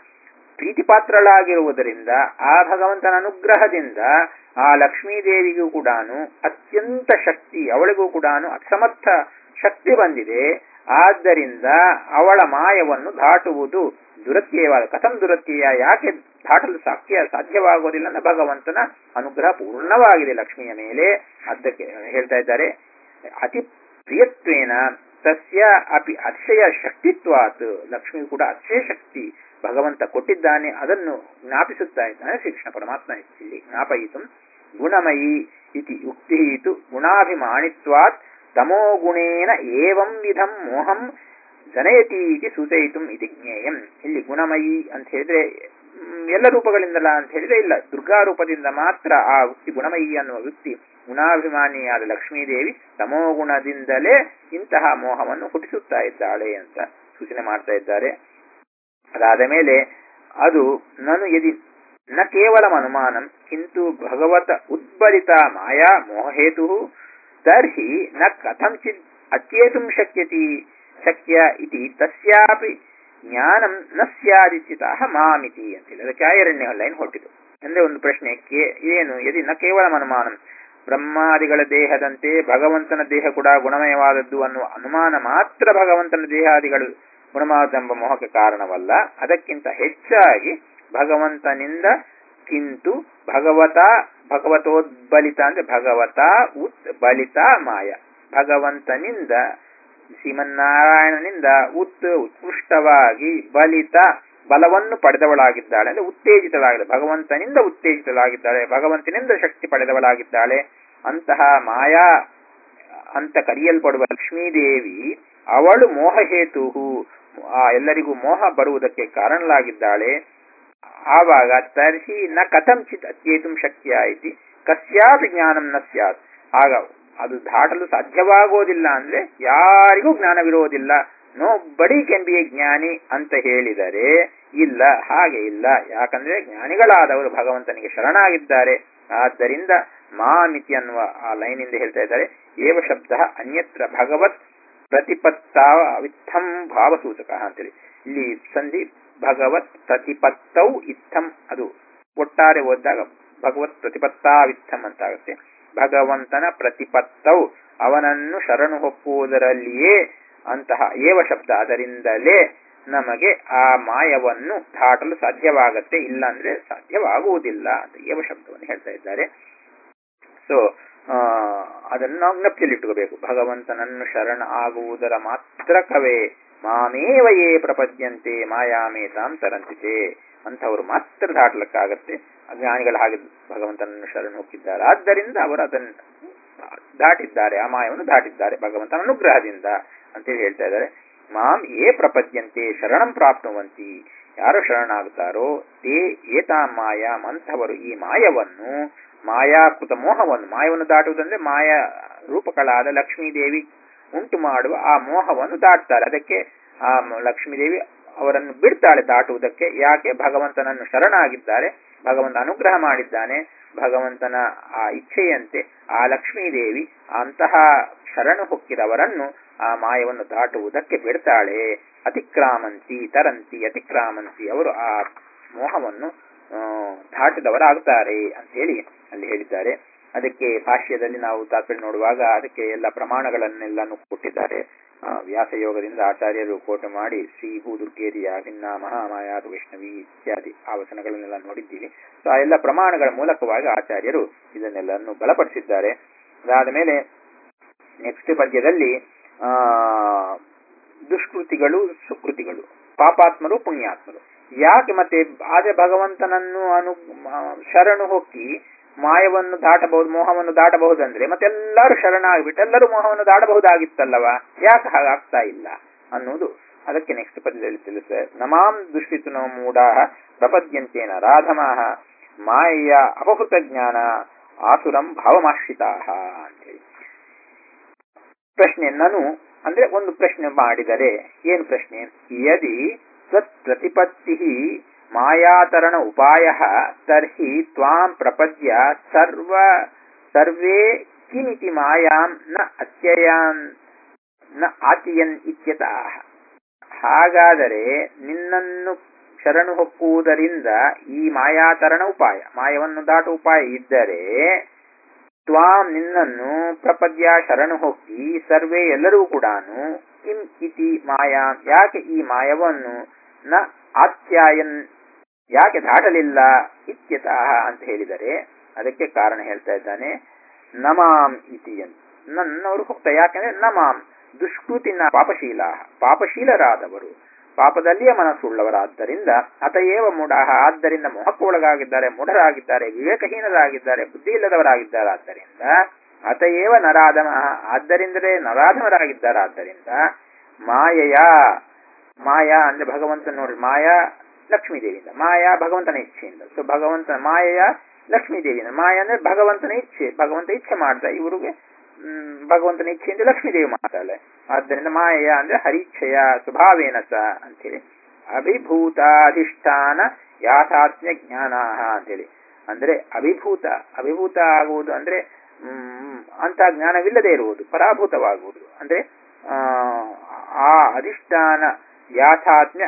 ಪ್ರೀತಿಪಾತ್ರಳಾಗಿರುವುದರಿಂದ ಆ ಭಗವಂತನ ಅನುಗ್ರಹದಿಂದ ಆ ಲಕ್ಷ್ಮೀದೇವಿಗೂ ಕೂಡ ಅತ್ಯಂತ ಶಕ್ತಿ ಅವಳಿಗೂ ಕೂಡ ಅಸಮರ್ಥ ಶಕ್ತಿ ಬಂದಿದೆ ಆದ್ದರಿಂದ ಅವಳ ಮಾಯವನ್ನು ದಾಟುವುದು ದುರತ್ಯಯವಾದ ಕಥಂ ದುರತ್ಯಯ ಯಾಕೆ ದಾಟಲು ಸಾಧ್ಯ ಸಾಧ್ಯವಾಗುವುದಿಲ್ಲ ಅಂದ್ರೆ ಭಗವಂತನ ಅನುಗ್ರಹ ಪೂರ್ಣವಾಗಿದೆ ಲಕ್ಷ್ಮಿಯ ಮೇಲೆ ಅದಕ್ಕೆ ಹೇಳ್ತಾ ಇದ್ದಾರೆ ಅತಿ ಪ್ರಿಯತ್ವೇನ ತಸ್ಯ ಅಪಿ ಅತಿಶಯ ಶಕ್ತಿತ್ವಾತ್ ಲಕ್ಷ್ಮಿ ಕೂಡ ಅತಿಶಯ ಶಕ್ತಿ ಭಗವಂತ ಕೊಟ್ಟಿದ್ದಾನೆ ಅದನ್ನು ಜ್ಞಾಪಿಸುತ್ತಾ ಇದ್ದಾನೆ ಶ್ರೀಕೃಷ್ಣ ಪರಮಾತ್ಮ ಇಲ್ಲಿ ಜ್ಞಾಪಯಿತು ಗುಣಮಯಿ ಇತಿ ಯುಕ್ತಿ ಇದು ಗುಣಾಭಿಮಾನಿತ್ವಾತ್ ತಮೋ ಗುಣೇನ ಏವಂ ವಿಧಂ ಮೋಹಂ ಜನಯತಿ ಇತಿ ಸೂಚಯಿತು ಇತಿ ಜ್ಞೇಯಂ ಇಲ್ಲಿ ಗುಣಮಯಿ ಅಂತ ಹೇಳಿದ್ರೆ ಮ್, ಎಲ್ಲ ರೂಪಗಳಿಂದಲ್ಲ ಅಂತ ಹೇಳಿದ್ರೆ ಇಲ್ಲ ದುರ್ಗಾ ರೂಪದಿಂದ ಮಾತ್ರ ಆ ವೃತ್ತಿ ಗುಣಮಯಿ ಅನ್ನುವ ವೃತ್ತಿ ಗುಣಾಭಿಮಾನಿಯಾದ ಲಕ್ಷ್ಮೀದೇವಿ ತಮೋಗುಣದಿಂದಲೇ ಇಂತಹ ಮೋಹವನ್ನು ಹುಟ್ಟಿಸುತ್ತಾ ಇದ್ದಾಳೆ ಅಂತ ಸೂಚನೆ ಮಾಡ್ತಾ ಇದ್ದಾರೆ ಅದಾದ ಮೇಲೆ ಅದು ನಾನು ಯದಿ ನ ಕೇವಲ ಅನುಮಾನಂ ಕಿಂತು ಭಗವತ ಉದ್ಬಲಿತ ಮಾಯಾ ಮೋಹೇತು ತರ್ಹಿ ನ ಕಥಂಚಿತ್ ಅತ್ಯೇತುಂ ಶಕ್ಯತಿ ಶಕ್ಯ ಇತಿ ತಸ್ಯಾಪಿ ಜ್ಞಾನಂ ನ ಸ್ಯಾದಿಚಿತಃ ಮಾಮಿತಿ ಅಂತೇಳಿ ಅದಕ್ಕೆ ಆಯರಣ್ಯ ಲೈನ್ ಹೊಟ್ಟಿತು ಅಂದ್ರೆ ಒಂದು ಪ್ರಶ್ನೆ ಕೇ- ಏನು ಯದಿ ನ ಕೇವಲ ಅನುಮಾನಂ ಬ್ರಹ್ಮಾದಿಗಳ ದೇಹದಂತೆ ಭಗವಂತನ ದೇಹ ಕೂಡ ಗುಣಮಯವಾದದ್ದು ಅನ್ನುವ ಅನುಮಾನ ಮಾತ್ರ ಭಗವಂತನ ದೇಹಾದಿಗಳು ಗುಣವಾದೆಂಬ ಮೋಹಕ್ಕೆ ಕಾರಣವಲ್ಲ ಅದಕ್ಕಿಂತ ಹೆಚ್ಚಾಗಿ ಭಗವಂತನಿಂದ ಕಿಂತು ಭಗವತ ಭಗವತೋದ್ಬಲಿತ ಅಂದ್ರೆ ಭಗವತ ಉತ್ಬಲಿತ ಮಾಯ ಭಗವಂತನಿಂದ ಶ್ರೀಮನ್ನಾರಾಯಣನಿಂದ ಉತ್ ಉತ್ಕೃಷ್ಟವಾಗಿ ಬಲಿತ ಬಲವನ್ನು ಪಡೆದವಳಾಗಿದ್ದಾಳೆ ಅಂದ್ರೆ ಉತ್ತೇಜಿತಳಾಗಿದೆ ಭಗವಂತನಿಂದ ಉತ್ತೇಜಿತಳಾಗಿದ್ದಾಳೆ ಭಗವಂತನಿಂದ ಶಕ್ತಿ ಪಡೆದವಳಾಗಿದ್ದಾಳೆ ಅಂತಹ ಮಾಯಾ ಅಂತ ಕರೆಯಲ್ಪಡುವ ಲಕ್ಷ್ಮೀದೇವಿ ಅವಳು ಮೋಹಹೇತು ಆ ಎಲ್ಲರಿಗೂ ಮೋಹ ಬರುವುದಕ್ಕೆ ಕಾರಣಲಾಗಿದ್ದಾಳೆ ಆವಾಗ ತರ್ಹಿ ನ ಕಥಂಚಿತ್ ಅತ್ಯೇತು ಶಕ್ಯ ಇತಿ ಕಸ್ಯಾಪಿ ಜ್ಞಾನಂ ನ ಸ್ಯಾತ್ ಆಗ ಅದು ದಾಟಲು ಸಾಧ್ಯವಾಗೋದಿಲ್ಲ ಅಂದ್ರೆ ಯಾರಿಗೂ ಜ್ಞಾನವಿರೋದಿಲ್ಲ ನೋ ಬಡಿ ಕೆನ್ ಬಿ ಎ ಜ್ಞಾನಿ ಅಂತ ಹೇಳಿದರೆ ಇಲ್ಲ ಹಾಗೆ ಇಲ್ಲ ಯಾಕಂದ್ರೆ ಜ್ಞಾನಿಗಳಾದವರು ಭಗವಂತನಿಗೆ ಶರಣಾಗಿದ್ದಾರೆ ಆದ್ದರಿಂದ ಮಾಮಿತಿ ಅನ್ನುವ ಆ ಲೈನಿಂದ ಹೇಳ್ತಾ ಇದ್ದಾರೆ ಏವ ಶಬ್ದ ಅನ್ಯತ್ರ ಭಗವತ್ ಪ್ರತಿಪತ್ತಾ ವಿತ್ತಂ ಭಾವಸೂಚಕ ಅಂತೇಳಿ ಇಲ್ಲಿ ಸಂಧಿ ಭಗವತ್ ಪ್ರತಿಪತ್ತೌ ಇತ್ತಂ ಅದು ಒಟ್ಟಾರೆ ಓದಿದಾಗ ಭಗವತ್ ಪ್ರತಿಪತ್ತಾ ವಿತ್ತಂ ಅಂತ ಆಗುತ್ತೆ ಭಗವಂತನ ಪ್ರತಿಪತ್ತೌ ಅವನನ್ನು ಶರಣು ಹೊಕ್ಕುವುದರಲ್ಲಿಯೇ ಅಂತಹ ಏವ ಶಬ್ದ ಅದರಿಂದಲೇ ನಮಗೆ ಆ ಮಾಯವನ್ನು ದಾಟಲು ಸಾಧ್ಯವಾಗತ್ತೆ ಇಲ್ಲಾಂದ್ರೆ ಸಾಧ್ಯವಾಗುವುದಿಲ್ಲ ಅಂತ ಏವ ಶಬ್ದವನ್ನು ಹೇಳ್ತಾ ಇದ್ದಾರೆ ಸೊ ಅದನ್ನು ನಾವು ಜ್ಞಪ್ತಿಯಲ್ಲಿಟ್ಟುಕೋಬೇಕು ಭಗವಂತನನ್ನು ಶರಣ ಆಗುವುದರ ಮಾತ್ರಕವೇ ಮಾಮೇವಯೇ ಪ್ರಪದ್ಯಂತೆ ಮಾಯಾಮೇತಾಂ ತರಂತಿತೆ ಅಂಥವರು ಮಾತ್ರ ದಾಟಲಿಕ್ಕಾಗತ್ತೆ ಅಜ್ಞಾನಿಗಳ ಹಾಗೆ ಭಗವಂತನನ್ನು ಶರಣ ಹೋಗಿದ್ದಾರೆ ಆದ್ದರಿಂದ ಅವರು ಅದನ್ನು ದಾಟಿದ್ದಾರೆ ಆ ಮಾಯವನ್ನು ದಾಟಿದ್ದಾರೆ ಭಗವಂತನ ಅನುಗ್ರಹದಿಂದ ಅಂತೇಳಿ ಹೇಳ್ತಾ ಇದ್ದಾರೆ ಮಾಂ ಏ ಪ್ರಪದ್ಯಂತೆ ಶರಣಂ ಪ್ರಾಪ್ನುವಂತಿ ಯಾರು ಶರಣಾಗುತ್ತಾರೋ ತೇ ಏತಾ ಮಾಯಾಂ ಅಂಥವರು ಈ ಮಾಯವನ್ನು ಮಾಯಾಕೃತ ಮೋಹವನ್ನು ಮಾಯವನ್ನು ದಾಟುವುದಂದ್ರೆ ಮಾಯಾ ರೂಪಗಳಾದ ಲಕ್ಷ್ಮೀದೇವಿ ಉಂಟು ಮಾಡುವ ಆ ಮೋಹವನ್ನು ದಾಟ್ತಾರೆ ಅದಕ್ಕೆ ಆ ಲಕ್ಷ್ಮೀದೇವಿ ಅವರನ್ನು ಬಿಡ್ತಾಳೆ ದಾಟುವುದಕ್ಕೆ ಯಾಕೆ ಭಗವಂತನನ್ನು ಶರಣಾಗಿದ್ದಾರೆ ಭಗವಂತ ಅನುಗ್ರಹ ಮಾಡಿದ್ದಾನೆ ಭಗವಂತನ ಆ ಇಚ್ಛೆಯಂತೆ ಆ ಲಕ್ಷ್ಮೀದೇವಿ ಅಂತಹ ಶರಣು ಹೊಕ್ಕಿದವರನ್ನು ಆ ಮಾಯವನ್ನು ದಾಟುವುದಕ್ಕೆ ಬಿಡ್ತಾಳೆ ಅತಿಕ್ರಾಮಂತಿ ತರಂತಿ ಅತಿಕ್ರಾಮಂತಿ ಅವರು ಆ ಮೋಹವನ್ನು ದಾಟಿದವರಾಗುತ್ತಾರೆ ಅಂತ ಹೇಳಿ ಅಲ್ಲಿ ಹೇಳಿದ್ದಾರೆ ಅದಕ್ಕೆ ಭಾಷ್ಯದಲ್ಲಿ ನಾವು ತಾತ್ಪರ್ಯ ನೋಡುವಾಗ ಅದಕ್ಕೆ ಎಲ್ಲ ಪ್ರಮಾಣಗಳನ್ನೆಲ್ಲಾನು ಕೊಟ್ಟಿದ್ದಾರೆ ವ್ಯಾಸಯೋಗದಿಂದ ಆಚಾರ್ಯರು ಕೋಟು ಮಾಡಿ ಶ್ರೀ ಭೂದುರ್ಗೇರಿಯ ಭಿನ್ನ ಮಹಾಮಾಯಾದ ವೈಷ್ಣವಿ ಇತ್ಯಾದಿ ಆ ವಚನಗಳನ್ನೆಲ್ಲ ನೋಡಿದ್ದೀವಿ ಸೊ ಆ ಎಲ್ಲ ಪ್ರಮಾಣಗಳ ಮೂಲಕವಾಗಿ ಆಚಾರ್ಯರು ಇದನ್ನೆಲ್ಲನ್ನು ಬಲಪಡಿಸಿದ್ದಾರೆ ಅದಾದ ಮೇಲೆ ನೆಕ್ಸ್ಟ್ ಪದ್ಯದಲ್ಲಿ ಆ ದುಷ್ಕೃತಿಗಳು ಸುಕೃತಿಗಳು ಪಾಪಾತ್ಮರು ಪುಣ್ಯಾತ್ಮರು ಯಾಕೆ ಮತ್ತೆ ಆದ್ರೆ ಭಗವಂತನನ್ನು ಅನು ಶರಣು ಹೊಕ್ಕಿ ಮಾಯವನ್ನು ದಾಟಬಹುದು ಮೋಹವನ್ನು ದಾಟಬಹುದಂದ್ರೆ ಮತ್ತೆಲ್ಲರೂ ಶರಣ ಆಗಿಬಿಟ್ಟು ಎಲ್ಲರೂ ಮೋಹವನ್ನು ದಾಟಬಹುದಾಗಿತ್ತಲ್ಲವ ಯಾಕೆ ಹಾಗಾಗ್ತಾ ಇಲ್ಲ ಅನ್ನೋದು ಅದಕ್ಕೆ ನೆಕ್ಸ್ಟ್ ಪದ್ಯದಲ್ಲಿ ತಿಳಿಸ ನಮಾಂ ದುಷ್ಟಿತು ಮೂಢಾ ಪ್ರಪದ್ಯಂತೇನ ರಾಧಮಾಹ ಮಾಯೆಯ ಅಪಹೃತ ಜ್ಞಾನ ಆಸುರಂ ಭಾವಮಾಶ್ರಿತಾ ಅಂತೇಳಿ ಪ್ರಶ್ನೆ ನಾನು ಅಂದ್ರೆ ಒಂದು ಪ್ರಶ್ನೆ ಮಾಡಿದರೆ ಏನು ಪ್ರಶ್ನೆ ಯದಿ ತತ್ ಪ್ರತಿಪತ್ತಿ ಮಾಯಾತರಣ ಉಪಾಯ ತರ್ಹಿ ತ್ವಾಂ ಪ್ರಪದ್ಯ ಸರ್ವ ಸರ್ವೇ ಕಿಮಿತಿ ಮಾಯಾಂ ನ ಅತ್ಯಯಾನ್ ನ ಆತಿಯನ್ ಇತ್ಯತಃ ಹಾಗಾದರೆ ನಿನ್ನನ್ನು ಶರಣು ಹೊಕ್ಕುವುದರಿಂದ ಈ ಮಾಯಾತರಣ ಉಪಾಯ ಮಾಯವನ್ನು ದಾಟು ಉಪಾಯ ಇದ್ದರೆ ತ್ವಾಂ ನಿನ್ನನ್ನು ಪ್ರಪದ್ಯ ಶರಣು ಹೊಕ್ಕಿ ಸರ್ವೇ ಎಲ್ಲರೂ ಕೂಡ ಕಿಂ ಇತಿ ಮಾಯಾಂ ಯಾಕೆ ಈ ಮಾಯವನ್ನು ನ ಆತ್ಯಾಯನ್ ಯಾಕೆ ದಾಟಲಿಲ್ಲ ಇತ್ಯತಃ ಅಂತ ಹೇಳಿದರೆ ಅದಕ್ಕೆ ಕಾರಣ ಹೇಳ್ತಾ ಇದ್ದಾನೆ ನಮಾಂ ಇತಿ ಅಂತ ನನ್ನವರು ಹೋಗ್ತಾ ಯಾಕಂದ್ರೆ ನಮಾಂ ದುಷ್ಕೃತಿನ ಪಾಪಶೀಲ ಪಾಪಶೀಲರಾದವರು ಪಾಪದಲ್ಲಿಯೇ ಮನಸ್ಸುಳ್ಳವರಾದ್ದರಿಂದ ಅತಯೇವ ಮೂಢಾಹ ಆದ್ದರಿಂದ ಮೋಹಕ್ಕೆ ಒಳಗಾಗಿದ್ದಾರೆ ಮೂಢರಾಗಿದ್ದಾರೆ ವಿವೇಕಹೀನರಾಗಿದ್ದಾರೆ ಬುದ್ಧಿ ಇಲ್ಲದವರಾಗಿದ್ದಾರೆ ಆದ್ದರಿಂದ ಅತಯೇವ ನರಾಧಮ ಆದ್ದರಿಂದಲೇ ನರಾಧಮರಾಗಿದ್ದಾರಾದ್ದರಿಂದ ಮಾಯೆಯ ಮಾಯಾ ಅಂದ್ರೆ ಭಗವಂತ ನೋಡಿ ಮಾಯಾ ಲಕ್ಷ್ಮೀದೇವಿಯಿಂದ ಮಾಯಾ ಭಗವಂತನ ಇಚ್ಛೆಯಿಂದ ಸೊ ಭಗವಂತನ ಮಾಯೆಯ ಲಕ್ಷ್ಮೀದೇವಿಯಿಂದ ಮಾಯ ಅಂದ್ರೆ ಭಗವಂತನ ಇಚ್ಛೆ ಭಗವಂತ ಇಚ್ಛೆ ಮಾಡ್ದ ಇವರಿಗೆ ಹ್ಮ್, ಭಗವಂತನ ಇಚ್ಛೆಯಿಂದ ಲಕ್ಷ್ಮೀದೇವಿ ಮಾಡ್ತಾಳೆ ಆದ್ದರಿಂದ ಮಾಯೆಯ ಅಂದ್ರೆ ಹರಿಚ್ಛೆಯ ಸ್ವಭಾವೇನ ಸ ಅಂತೇಳಿ ಅಭಿಭೂತಾಧಿಷ್ಠಾನ ಯಾಥಾತ್ಮ್ಯ ಜ್ಞಾನ ಅಂತೇಳಿ ಅಂದ್ರೆ ಅಭಿಭೂತ ಅಭಿಭೂತ ಆಗುವುದು ಅಂದ್ರೆ ಹ್ಮ್ ಅಂತ ಜ್ಞಾನವಿಲ್ಲದೆ ಇರುವುದು ಪರಾಭೂತವಾಗುವುದು ಅಂದ್ರೆ ಆ, ಆ ಅಧಿಷ್ಠಾನ ಯಾಥಾತ್ಮ್ಯ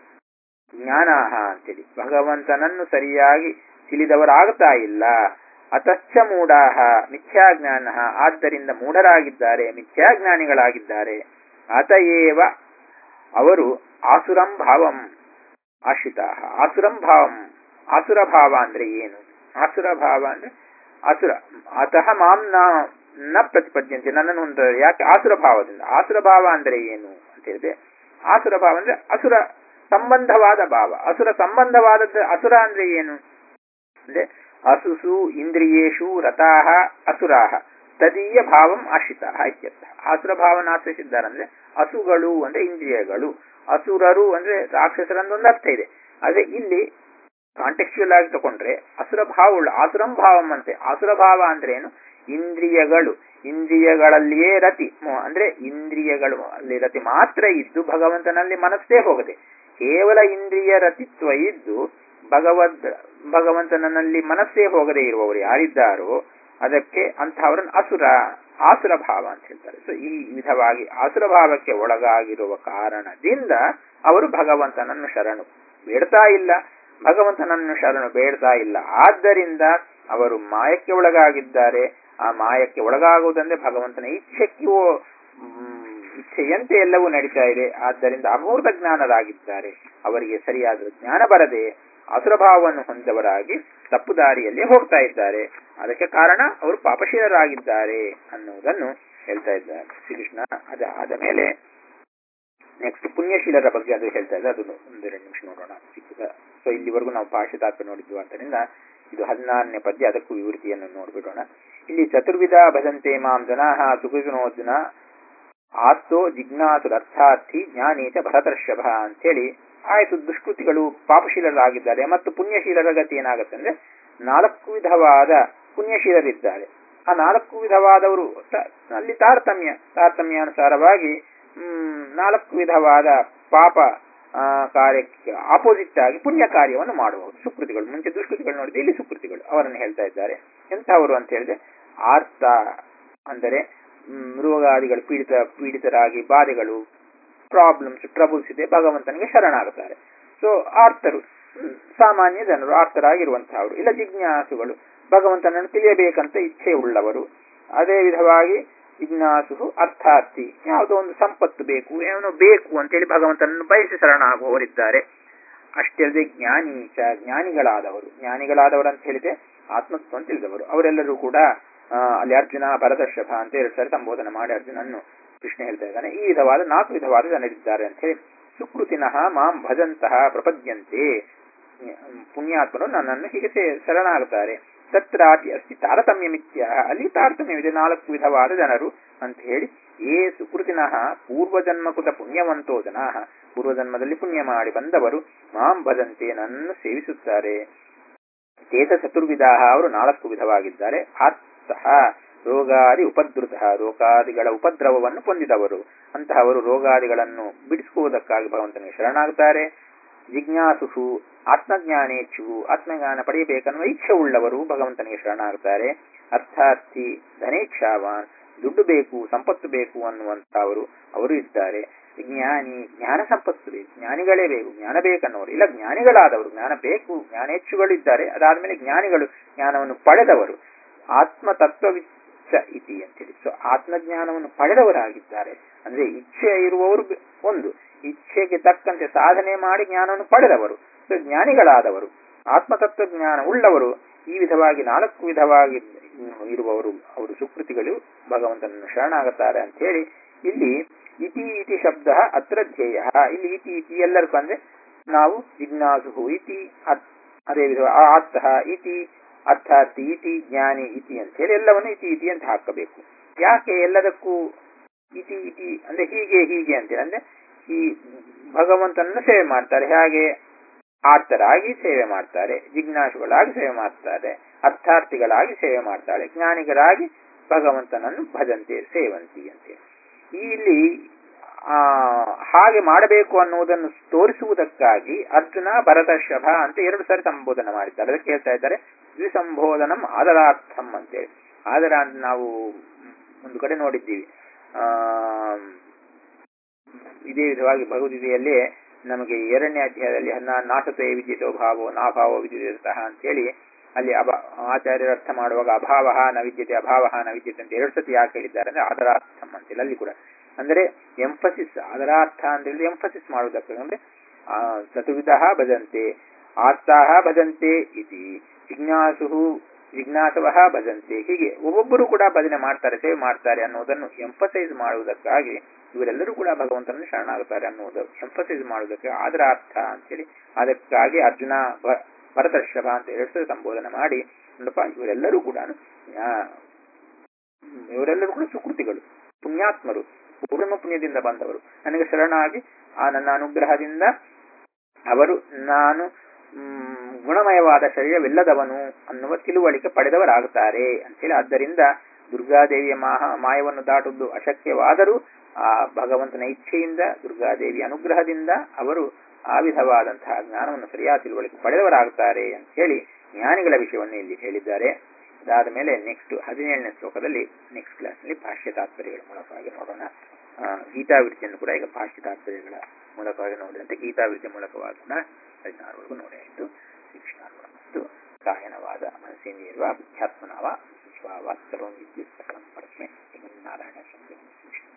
ಜ್ಞಾನ ಅಂತೇಳಿ ಭಗವಂತನನ್ನು ಸರಿಯಾಗಿ ತಿಳಿದವರಾಗುತ್ತಾ ಇಲ್ಲ ಅತಶ್ಚ ಮೂಢಾಹ ಮಿಥ್ಯಾಜ್ಞಾನ ಆದ್ದರಿಂದ ಮೂಢರಾಗಿದ್ದಾರೆ ಮಿಥ್ಯಾಜ್ಞಾನಿಗಳಾಗಿದ್ದಾರೆ ಅತಯೇವ ಅವರು ಆಸುರಂ ಭಾವಂ ಆಶ್ರಿತ ಆಸುರಂ ಭಾವಂ ಆಸುರ ಭಾವ ಅಂದ್ರೆ ಏನು ಆಸುರ ಭಾವ ಅಂದ್ರೆ ಆಸುರ ಅತಃ ಮಾಂ ನ ನ ಪ್ರತಿಪದ್ಯಂತೆ ನನ್ನನ್ನು ಒಂದು ಯಾಕೆ ಆಸುರ ಭಾವದಿಂದ ಆಸುರ ಭಾವ ಅಂದ್ರೆ ಏನು ಅಂತ ಹೇಳಿದ್ರೆ ಆಸುರ ಭಾವ ಅಂದ್ರೆ ಅಸುರ ಸಂಬಂಧವಾದ ಭಾವ ಅಸುರ ಸಂಬಂಧವಾದದ್ದು ಅಸುರ ಅಂದ್ರೆ ಏನು ಅಂದ್ರೆ ಅಸುಸು ಇಂದ್ರಿಯೇಶು ರತಾಹ ಅಸುರಾಹ ತದೀಯ ಭಾವಂ ಆಶ್ರಿತಾಹ ಇತ್ಯರ್ಥ ಆಸುರ ಭಾವನ ಆಶ್ರಯಿಸಿದ್ದಾರಂದ್ರೆ ಅಸುಗಳು ಅಂದ್ರೆ ಇಂದ್ರಿಯಗಳು ಅಸುರರು ಅಂದ್ರೆ ರಾಕ್ಷಸರಂದು ಒಂದು ಅರ್ಥ ಇದೆ ಅದೇ ಇಲ್ಲಿ ಕಾಂಟೆಕ್ಚುಯಲ್ ಆಗಿ ತಗೊಂಡ್ರೆ ಅಸುರ ಭಾವವುಳ್ಳ ಆಸುರಂ ಭಾವಂ ಅಂತೆ ಆಸುರ ಭಾವ ಅಂದ್ರೆ ಏನು ಇಂದ್ರಿಯಗಳು ಇಂದ್ರಿಯಗಳಲ್ಲಿಯೇ ರತಿ ಮೋ- ಅಂದ್ರೆ ಇಂದ್ರಿಯಗಳು ಅಲ್ಲಿ ರತಿ ಮಾತ್ರ ಇದ್ದು ಭಗವಂತನಲ್ಲಿ ಮನಸ್ಸೇ ಹೋಗದೆ ಕೇವಲ ಇಂದ್ರಿಯ ರತಿತ್ವ ಇದ್ದು ಭಗವದ್ ಭಗವಂತನಲ್ಲಿ ಮನಸ್ಸೇ ಹೋಗದೆ ಇರುವವರು ಯಾರಿದ್ದಾರೋ ಅದಕ್ಕೆ ಅಂತಹವರನ್ನು ಅಸುರ ಆಸುರ ಭಾವ ಅಂತ ಹೇಳ್ತಾರೆ ಸೊ ಈ ವಿಧವಾಗಿ ಆಸುರ ಭಾವಕ್ಕೆ ಒಳಗಾಗಿರುವ ಕಾರಣದಿಂದ ಅವರು ಭಗವಂತನನ್ನು ಶರಣು ಬೇಡ್ತಾ ಇಲ್ಲ ಭಗವಂತನನ್ನು ಶರಣು ಬೇಡ್ತಾ ಇಲ್ಲ ಆದ್ದರಿಂದ ಅವರು ಮಾಯಕ್ಕೆ ಒಳಗಾಗಿದ್ದಾರೆ ಆ ಮಾಯಕ್ಕೆ ಒಳಗಾಗುವುದಂದ್ರೆ ಭಗವಂತನ ಇಚ್ಛೆಕ್ಕೂ ಮ್, ಇಚ್ಛೆಯಂತೆ ಎಲ್ಲವೂ ನಡೀತಾ ಇದೆ ಆದ್ದರಿಂದ ಅಮೂರ್ತ ಜ್ಞಾನರಾಗಿದ್ದಾರೆ ಅವರಿಗೆ ಸರಿಯಾದ ಜ್ಞಾನ ಬರದೆ ಅಸುರಭಾವವನ್ನು ಹೊಂದವರಾಗಿ ತಪ್ಪು ದಾರಿಯಲ್ಲಿ ಹೋಗ್ತಾ ಇದ್ದಾರೆ ಅದಕ್ಕೆ ಕಾರಣ ಅವರು ಪಾಪಶೀಲರಾಗಿದ್ದಾರೆ ಅನ್ನುವುದನ್ನು ಹೇಳ್ತಾ ಇದ್ದಾರೆ ಶ್ರೀಕೃಷ್ಣ ಅದ ಆದ ಮೇಲೆ ನೆಕ್ಸ್ಟ್ ಪುಣ್ಯಶೀಲರ ಬಗ್ಗೆ ಅದು ಹೇಳ್ತಾ ಇದೆ ಅದನ್ನು ಒಂದೆರಡು ನಿಮಿಷ ನೋಡೋಣ ಸಿಕ್ಕದ ಸೊ ಇಲ್ಲಿವರೆಗೂ ನಾವು ಪಾಶತಾಪ ನೋಡಿದ್ವು ಆದ್ದರಿಂದ ಇದು ಹದಿನಾರನೇ ಪದ್ಯ ಅದಕ್ಕೂ ವಿವೃತಿಯನ್ನು ನೋಡ್ಬಿಡೋಣ ಇಲ್ಲಿ ಚತುರ್ವಿಧ ಭಜಂತೆ ಮಾಂ ಜನಾಹ ಸುಖಿನೋರ್ಜುನ ಆಸ್ತೋ ಜಿಜ್ಞಾಸುರರ್ಥಾರ್ಥಿ ಜ್ಞಾನೇಚ ಭರತರ್ಷಭ ಅಂತೇಳಿ ಆಯ್ತು ದುಷ್ಕೃತಿಗಳು ಪಾಪಶೀಲರಾಗಿದ್ದಾರೆ ಮತ್ತು ಪುಣ್ಯಶೀಲರ ಗತಿ ಏನಾಗುತ್ತೆ ಅಂದ್ರೆ ನಾಲ್ಕು ವಿಧವಾದ ಪುಣ್ಯಶೀಲರಿದ್ದಾರೆ ಆ ನಾಲ್ಕು ವಿಧವಾದವರು ತ- ಅಲ್ಲಿ ತಾರತಮ್ಯ ತಾರತಮ್ಯಾನುಸಾರವಾಗಿ ಹ್ಮ್, ನಾಲ್ಕು ವಿಧವಾದ ಪಾಪ ಆ, ಕಾರ್ಯಕ್ಕೆ ಆಪೋಸಿಟ್ ಆಗಿ ಪುಣ್ಯ ಕಾರ್ಯವನ್ನು ಮಾಡುವವರು ಸುಕೃತಿಗಳು ಮುಂಚೆ ದುಷ್ಕೃತಿಗಳು ನೋಡಿದ್ರೆ ಇಲ್ಲಿ ಸುಕೃತಿಗಳು ಅವರನ್ನು ಹೇಳ್ತಾ ಇದ್ದಾರೆ ಎಂಥವರು ಅಂತ ಹೇಳಿದ್ರೆ ಆರ್ತ ಅಂದರೆ ಹ್ಮ್, ರೋಗಾದಿಗಳು ಪೀಡಿತ ಪೀಡಿತರಾಗಿ ಬಾಧೆಗಳು ಪ್ರಾಬ್ಲಮ್ಸ್ ಟ್ರಬಲ್ಸ್ ಇದೆ ಭಗವಂತನಿಗೆ ಶರಣಾಗುತ್ತಾರೆ ಸೊ ಆರ್ತರು ಹ್ಮ್, ಸಾಮಾನ್ಯ ಜನರು ಆರ್ತರಾಗಿರುವಂತಹವರು ಇಲ್ಲ ಜಿಜ್ಞಾಸುಗಳು ಭಗವಂತನನ್ನು ತಿಳಿಯಬೇಕಂತ ಇಚ್ಛೆ ಉಳ್ಳವರು ಅದೇ ವಿಧವಾಗಿ ಜಿಜ್ಞಾಸು ಅರ್ಥಾರ್ಥಿ ಯಾವುದೋ ಒಂದು ಸಂಪತ್ತು ಬೇಕು ಏನೋ ಬೇಕು ಅಂತೇಳಿ ಭಗವಂತನನ್ನು ಬಯಸಿ ಶರಣಾಗುವವರಿದ್ದಾರೆ ಅಷ್ಟೇ ಅಲ್ಲದೆ ಜ್ಞಾನಿ ಚ ಜ್ಞಾನಿಗಳಾದವರು ಜ್ಞಾನಿಗಳಾದವರು ಅಂತ ಹೇಳಿದ್ರೆ ಆತ್ಮತ್ವ ತಿಳಿದವರು ಅವರೆಲ್ಲರೂ ಕೂಡ ಆ, ಅಲ್ಲಿ ಅರ್ಜುನ ಭರತರ್ಷಭ ಅಂತ ಎರಡು ಸಾರಿ ಸಂಬೋಧನೆ ಮಾಡಿ ಅರ್ಜುನನ್ನು ಕೃಷ್ಣ ಹೇಳ್ತಾ ಇದ್ದಾನೆ ಈ ವಿಧವಾದ ನಾಲ್ಕು ವಿಧವಾದ ಜನರಿದ್ದಾರೆ ಅಂತ ಹೇಳಿ ಸುಕೃತಿನಃ ಮಾಂ ಭಜಂತಹ ಪ್ರಪದ್ಯಂತೆ ಪುಣ್ಯಾತ್ಮರು ನನ್ನನ್ನು ಹೀಗೆ ಸೇ- ಶರಣಾಗುತ್ತಾರೆ ತತ್ರಾಪಿ ಅಸ್ತಿ ತಾರತಮ್ಯಮಿತ್ಯ ಅಲ್ಲಿ ತಾರತಮ್ಯವಿದೆ ನಾಲ್ಕು ವಿಧವಾದ ಜನರು ಅಂತ ಹೇಳಿ ಏ ಸುಕೃತಿನಃ ಪೂರ್ವಜನ್ಮಕೃತ ಪುಣ್ಯವಂತೋ ಜನಾಹ ಪೂರ್ವಜನ್ಮದಲ್ಲಿ ಪುಣ್ಯ ಮಾಡಿ ಬಂದವರು ಮಾಂ ಭಜಂತೆ ನನ್ನನ್ನು ಸೇವಿಸುತ್ತಾರೆ ಚೇತ ಚತುರ್ವಿಧ ಅವರು ನಾಲ್ಕು ವಿಧವಾಗಿದ್ದಾರೆ ಆರ್ತಃ ರೋಗಾದಿ ಉಪದ್ರುತ ರೋಗಾದಿಗಳ ಉಪದ್ರವವನ್ನು ಹೊಂದಿದವರು ಅಂತಹವರು ರೋಗಾದಿಗಳನ್ನು ಬಿಡಿಸುವುದಕ್ಕಾಗಿ ಭಗವಂತನಿಗೆ ಶರಣಾಗುತ್ತಾರೆ ಜಿಜ್ಞಾಸುಷು ಆತ್ಮಜ್ಞಾನೇಚ್ಛು ಆತ್ಮಜ್ಞಾನ ಪಡೆಯಬೇಕನ್ನುವ ಇಚ್ಛೆ ಉಳ್ಳವರು ಭಗವಂತನಿಗೆ ಶರಣಾಗುತ್ತಾರೆ ಅರ್ಥಾರ್ಥಿ ಧನೇಚ್ಛಾವಾನ್ ದುಡ್ಡು ಬೇಕು ಸಂಪತ್ತು ಬೇಕು ಅನ್ನುವಂತಹವರು ಅವರು ಇದ್ದಾರೆ ಜ್ಞಾನಿ ಜ್ಞಾನ ಸಂಪತ್ತು ಬೇಕು ಜ್ಞಾನಿಗಳೇ ಬೇಕು ಜ್ಞಾನ ಬೇಕನ್ನೋರು ಇಲ್ಲ ಜ್ಞಾನಿಗಳಾದವರು ಜ್ಞಾನ ಬೇಕು ಜ್ಞಾನೇಚ್ಛುಗಳು ಇದ್ದಾರೆ ಅದಾದ್ಮೇಲೆ ಜ್ಞಾನಿಗಳು ಜ್ಞಾನವನ್ನು ಪಡೆದವರು ಆತ್ಮ ತತ್ವವಿಚ್ಛ ಇತಿ ಅಂತೇಳಿ ಸೊ ಆತ್ಮಜ್ಞಾನವನ್ನು ಪಡೆದವರಾಗಿದ್ದಾರೆ ಅಂದ್ರೆ ಇಚ್ಛೆ ಇರುವವರು ಬೆ- ಒಂದು ಇಚ್ಛೆಗೆ ತಕ್ಕಂತೆ ಸಾಧನೆ ಮಾಡಿ ಜ್ಞಾನವನ್ನು ಪಡೆದವರು ಸೊ ಜ್ಞಾನಿಗಳಾದವರು ಆತ್ಮತತ್ವ ಜ್ಞಾನ ಉಳ್ಳವರು ಈ ವಿಧವಾಗಿ ನಾಲ್ಕು ವಿಧವಾಗಿ ಇರುವವರು ಅವರು ಸುಕೃತಿಗಳು ಭಗವಂತನನ್ನು ಶರಣಾಗುತ್ತಾರೆ ಅಂತ ಹೇಳಿ ಇಲ್ಲಿ ಇತಿ ಇತಿ ಶಬ್ದ ಅತ್ರ ಧ್ಯೇಯ ಇಲ್ಲಿ ಇತಿ ಇತಿ ಎಲ್ಲರಿಗೂ ಅಂದ್ರೆ ನಾವು ಜಿಜ್ಞಾಸು ಇತಿ ಅತ್- ಅದೇ ವಿಧ ಆತ್ತಃ ಇತಿ ಅರ್ಥಾರ್ಥಿ ಇತಿ ಜ್ಞಾನಿ ಇತಿ ಅಂತ ಹೇಳಿ ಎಲ್ಲವನ್ನು ಇತಿ ಇತಿ ಅಂತ ಹಾಕಬೇಕು ಯಾಕೆ ಎಲ್ಲದಕ್ಕೂ ಇತಿ ಇತಿ ಅಂದ್ರೆ ಹೀಗೆ ಹೀಗೆ ಅಂತೇಳಿ ಅಂದ್ರೆ ಈ ಭಗವಂತನನ್ನು ಸೇವೆ ಮಾಡ್ತಾರೆ ಹಾಗೆ ಆರ್ತರಾಗಿ ಸೇವೆ ಮಾಡ್ತಾರೆ ಜಿಜ್ಞಾಸುಗಳಾಗಿ ಸೇವೆ ಮಾಡ್ತಾರೆ ಅರ್ಥಾರ್ಥಿಗಳಾಗಿ ಸೇವೆ ಮಾಡ್ತಾಳೆ ಜ್ಞಾನಿಗಳಾಗಿ ಭಗವಂತನನ್ನು ಭಜಂತೆ ಸೇವಂತಿ ಅಂತೇಳಿ ಇಲ್ಲಿ ಆ ಹಾಗೆ ಮಾಡಬೇಕು ಅನ್ನುವುದನ್ನು ತೋರಿಸುವುದಕ್ಕಾಗಿ ಅರ್ಜುನ ಭರತ ಶಭ ಅಂತ ಎರಡು ಸಾರಿ ಸಂಬೋಧನೆ ಮಾಡಿದ್ದಾರೆ ಅದಕ್ಕೆ ಹೇಳ್ತಾ ಇದ್ದಾರೆ ದ್ವಿಸಂಬೋಧನಂ ಆದರಾರ್ಥಂ ಅಂತೇಳಿ ಆದರ ಅಂತ ನಾವು ಒಂದು ಕಡೆ ನೋಡಿದ್ದೀವಿ ಆ ಇದೇ ವಿಧವಾಗಿ ಭಗವದ್ಗೀತೆಯಲ್ಲಿ ನಮಗೆ ಎರಡನೇ ಅಧ್ಯಾಯದಲ್ಲಿ ನಾಸತೆ ವಿದ್ಯುತೋ ಭಾವೋ ನಾಭಾವೋ ವಿದ್ಯುತಃ ಅಂತೇಳಿ ಅಲ್ಲಿ ಅಭ ಆಚಾರ್ಯರ ಅರ್ಥ ಮಾಡುವಾಗ ಅಭಾವ ನ ವಿದ್ಯತೆ ಅಭಾವ ನ ವಿದ್ಯತೆ ಅಂತ ಎರಡು ಸತಿ ಯಾಕೆ ಹೇಳಿದ್ದಾರೆ ಅಂದ್ರೆ ಆದರಾರ್ಥಂ ಅಂತೇಳಿ ಅಲ್ಲಿ ಕೂಡ ಅಂದ್ರೆ ಎಂಫಸಿಸ್ ಅದರಾರ್ಥ ಅಂತ ಹೇಳಿದ್ರೆ ಎಂಫಸಿಸ್ ಮಾಡುವುದಕ್ಕೆ ಅಂದ್ರೆ ಚತುರ್ವಿಧ ಭಜಂತೆ ಆರ್ತಾಹ ಭಜಂತೆ ಇತಿ ಜಿಜ್ಞಾಸು ಜಿಜ್ಞಾಸವ ಭಜಂತೆ ಹೀಗೆ ಒಬ್ಬೊಬ್ಬರು ಕೂಡ ಭಜನೆ ಮಾಡ್ತಾರೆ ಸೇವೆ ಮಾಡ್ತಾರೆ ಅನ್ನೋದನ್ನು ಎಂಫಸೈಸ್ ಮಾಡುವುದಕ್ಕಾಗಿ ಇವರೆಲ್ಲರೂ ಕೂಡ ಭಗವಂತನನ್ನು ಶರಣಾಗುತ್ತಾರೆ ಅನ್ನುವುದು ಎಂಫಸೈಸ್ ಮಾಡುವುದಕ್ಕೆ ಆದರ ಅರ್ಥ ಅಂತೇಳಿ ಅದಕ್ಕಾಗಿ ಅರ್ಜುನ ಭರತರ್ಷಭ ಅಂತ ಎರಡು ಸಂಬೋಧನೆ ಮಾಡಿ ನೋಡಪ್ಪ ಇವರೆಲ್ಲರೂ ಕೂಡ ಇವರೆಲ್ಲರೂ ಕೂಡ ಸುಕೃತಿಗಳು ಪುಣ್ಯಾತ್ಮರು ಪೂರ್ಣ ಪುಣ್ಯದಿಂದ ಬಂದವರು ನನಗೆ ಶರಣಾಗಿ ಆ ನನ್ನ ಅನುಗ್ರಹದಿಂದ ಅವರು ನಾನು ಗುಣಮಯವಾದ ಶರೀರವಿಲ್ಲದವನು ಅನ್ನುವ ತಿಳುವಳಿಕೆ ಪಡೆದವರಾಗುತ್ತಾರೆ ಅಂತೇಳಿ ಆದ್ದರಿಂದ ದುರ್ಗಾದೇವಿಯ ಮಾಹ ಮಾಯವನ್ನು ದಾಟುವುದು ಅಶಕ್ಯವಾದರೂ ಆ ಭಗವಂತನ ಇಚ್ಛೆಯಿಂದ ದುರ್ಗಾದೇವಿಯ ಅನುಗ್ರಹದಿಂದ ಅವರು ಆ ವಿಧವಾದಂತಹ ಜ್ಞಾನವನ್ನು ಸರಿಯಾದ ತಿಳುವಳಿಕೆ ಪಡೆದವರಾಗುತ್ತಾರೆ ಅಂತ ಹೇಳಿ ಜ್ಞಾನಿಗಳ ವಿಷಯವನ್ನು ಇಲ್ಲಿ ಹೇಳಿದ್ದಾರೆ ಅದಾದ ಮೇಲೆ ನೆಕ್ಸ್ಟ್ ಹದಿನೇಳನೇ ಶ್ಲೋಕದಲ್ಲಿ ನೆಕ್ಸ್ಟ್ ಕ್ಲಾಸ್ನಲ್ಲಿ ಭಾಷ್ಯ ತಾತ್ಪರ್ಯಗಳ ಮೂಲಕವಾಗಿ ನೋಡೋಣ ಗೀತಾವೃತ್ತಿಯನ್ನು ಕೂಡ ಈಗ ಭಾಷ್ಯ ತಾತ್ಪರ್ಯಗಳ ಮೂಲಕವಾಗಿ ನೋಡಿದಂತೆ ಗೀತಾವೃತ್ತಿಯ ಮೂಲಕವಾಗೋಣ ಹದಿನಾರವರೆಗೂ ನೋಡಿ ಆಯಿತು ಶಿಕ್ಷಣ ಕಾಯನವಾದ ಮನಸ್ಸಿನಿರುವ ಅಧ್ಯಾತ್ಮನವ ವಿಶ್ವಾವಾತ್ ಸರ್ವಂ ವಿದ್ಯುತ್ ಸಕಲಂ ಪರಸ್ಮೈ ನಾರಾಯಣ ಸಂಖ್ಯೆ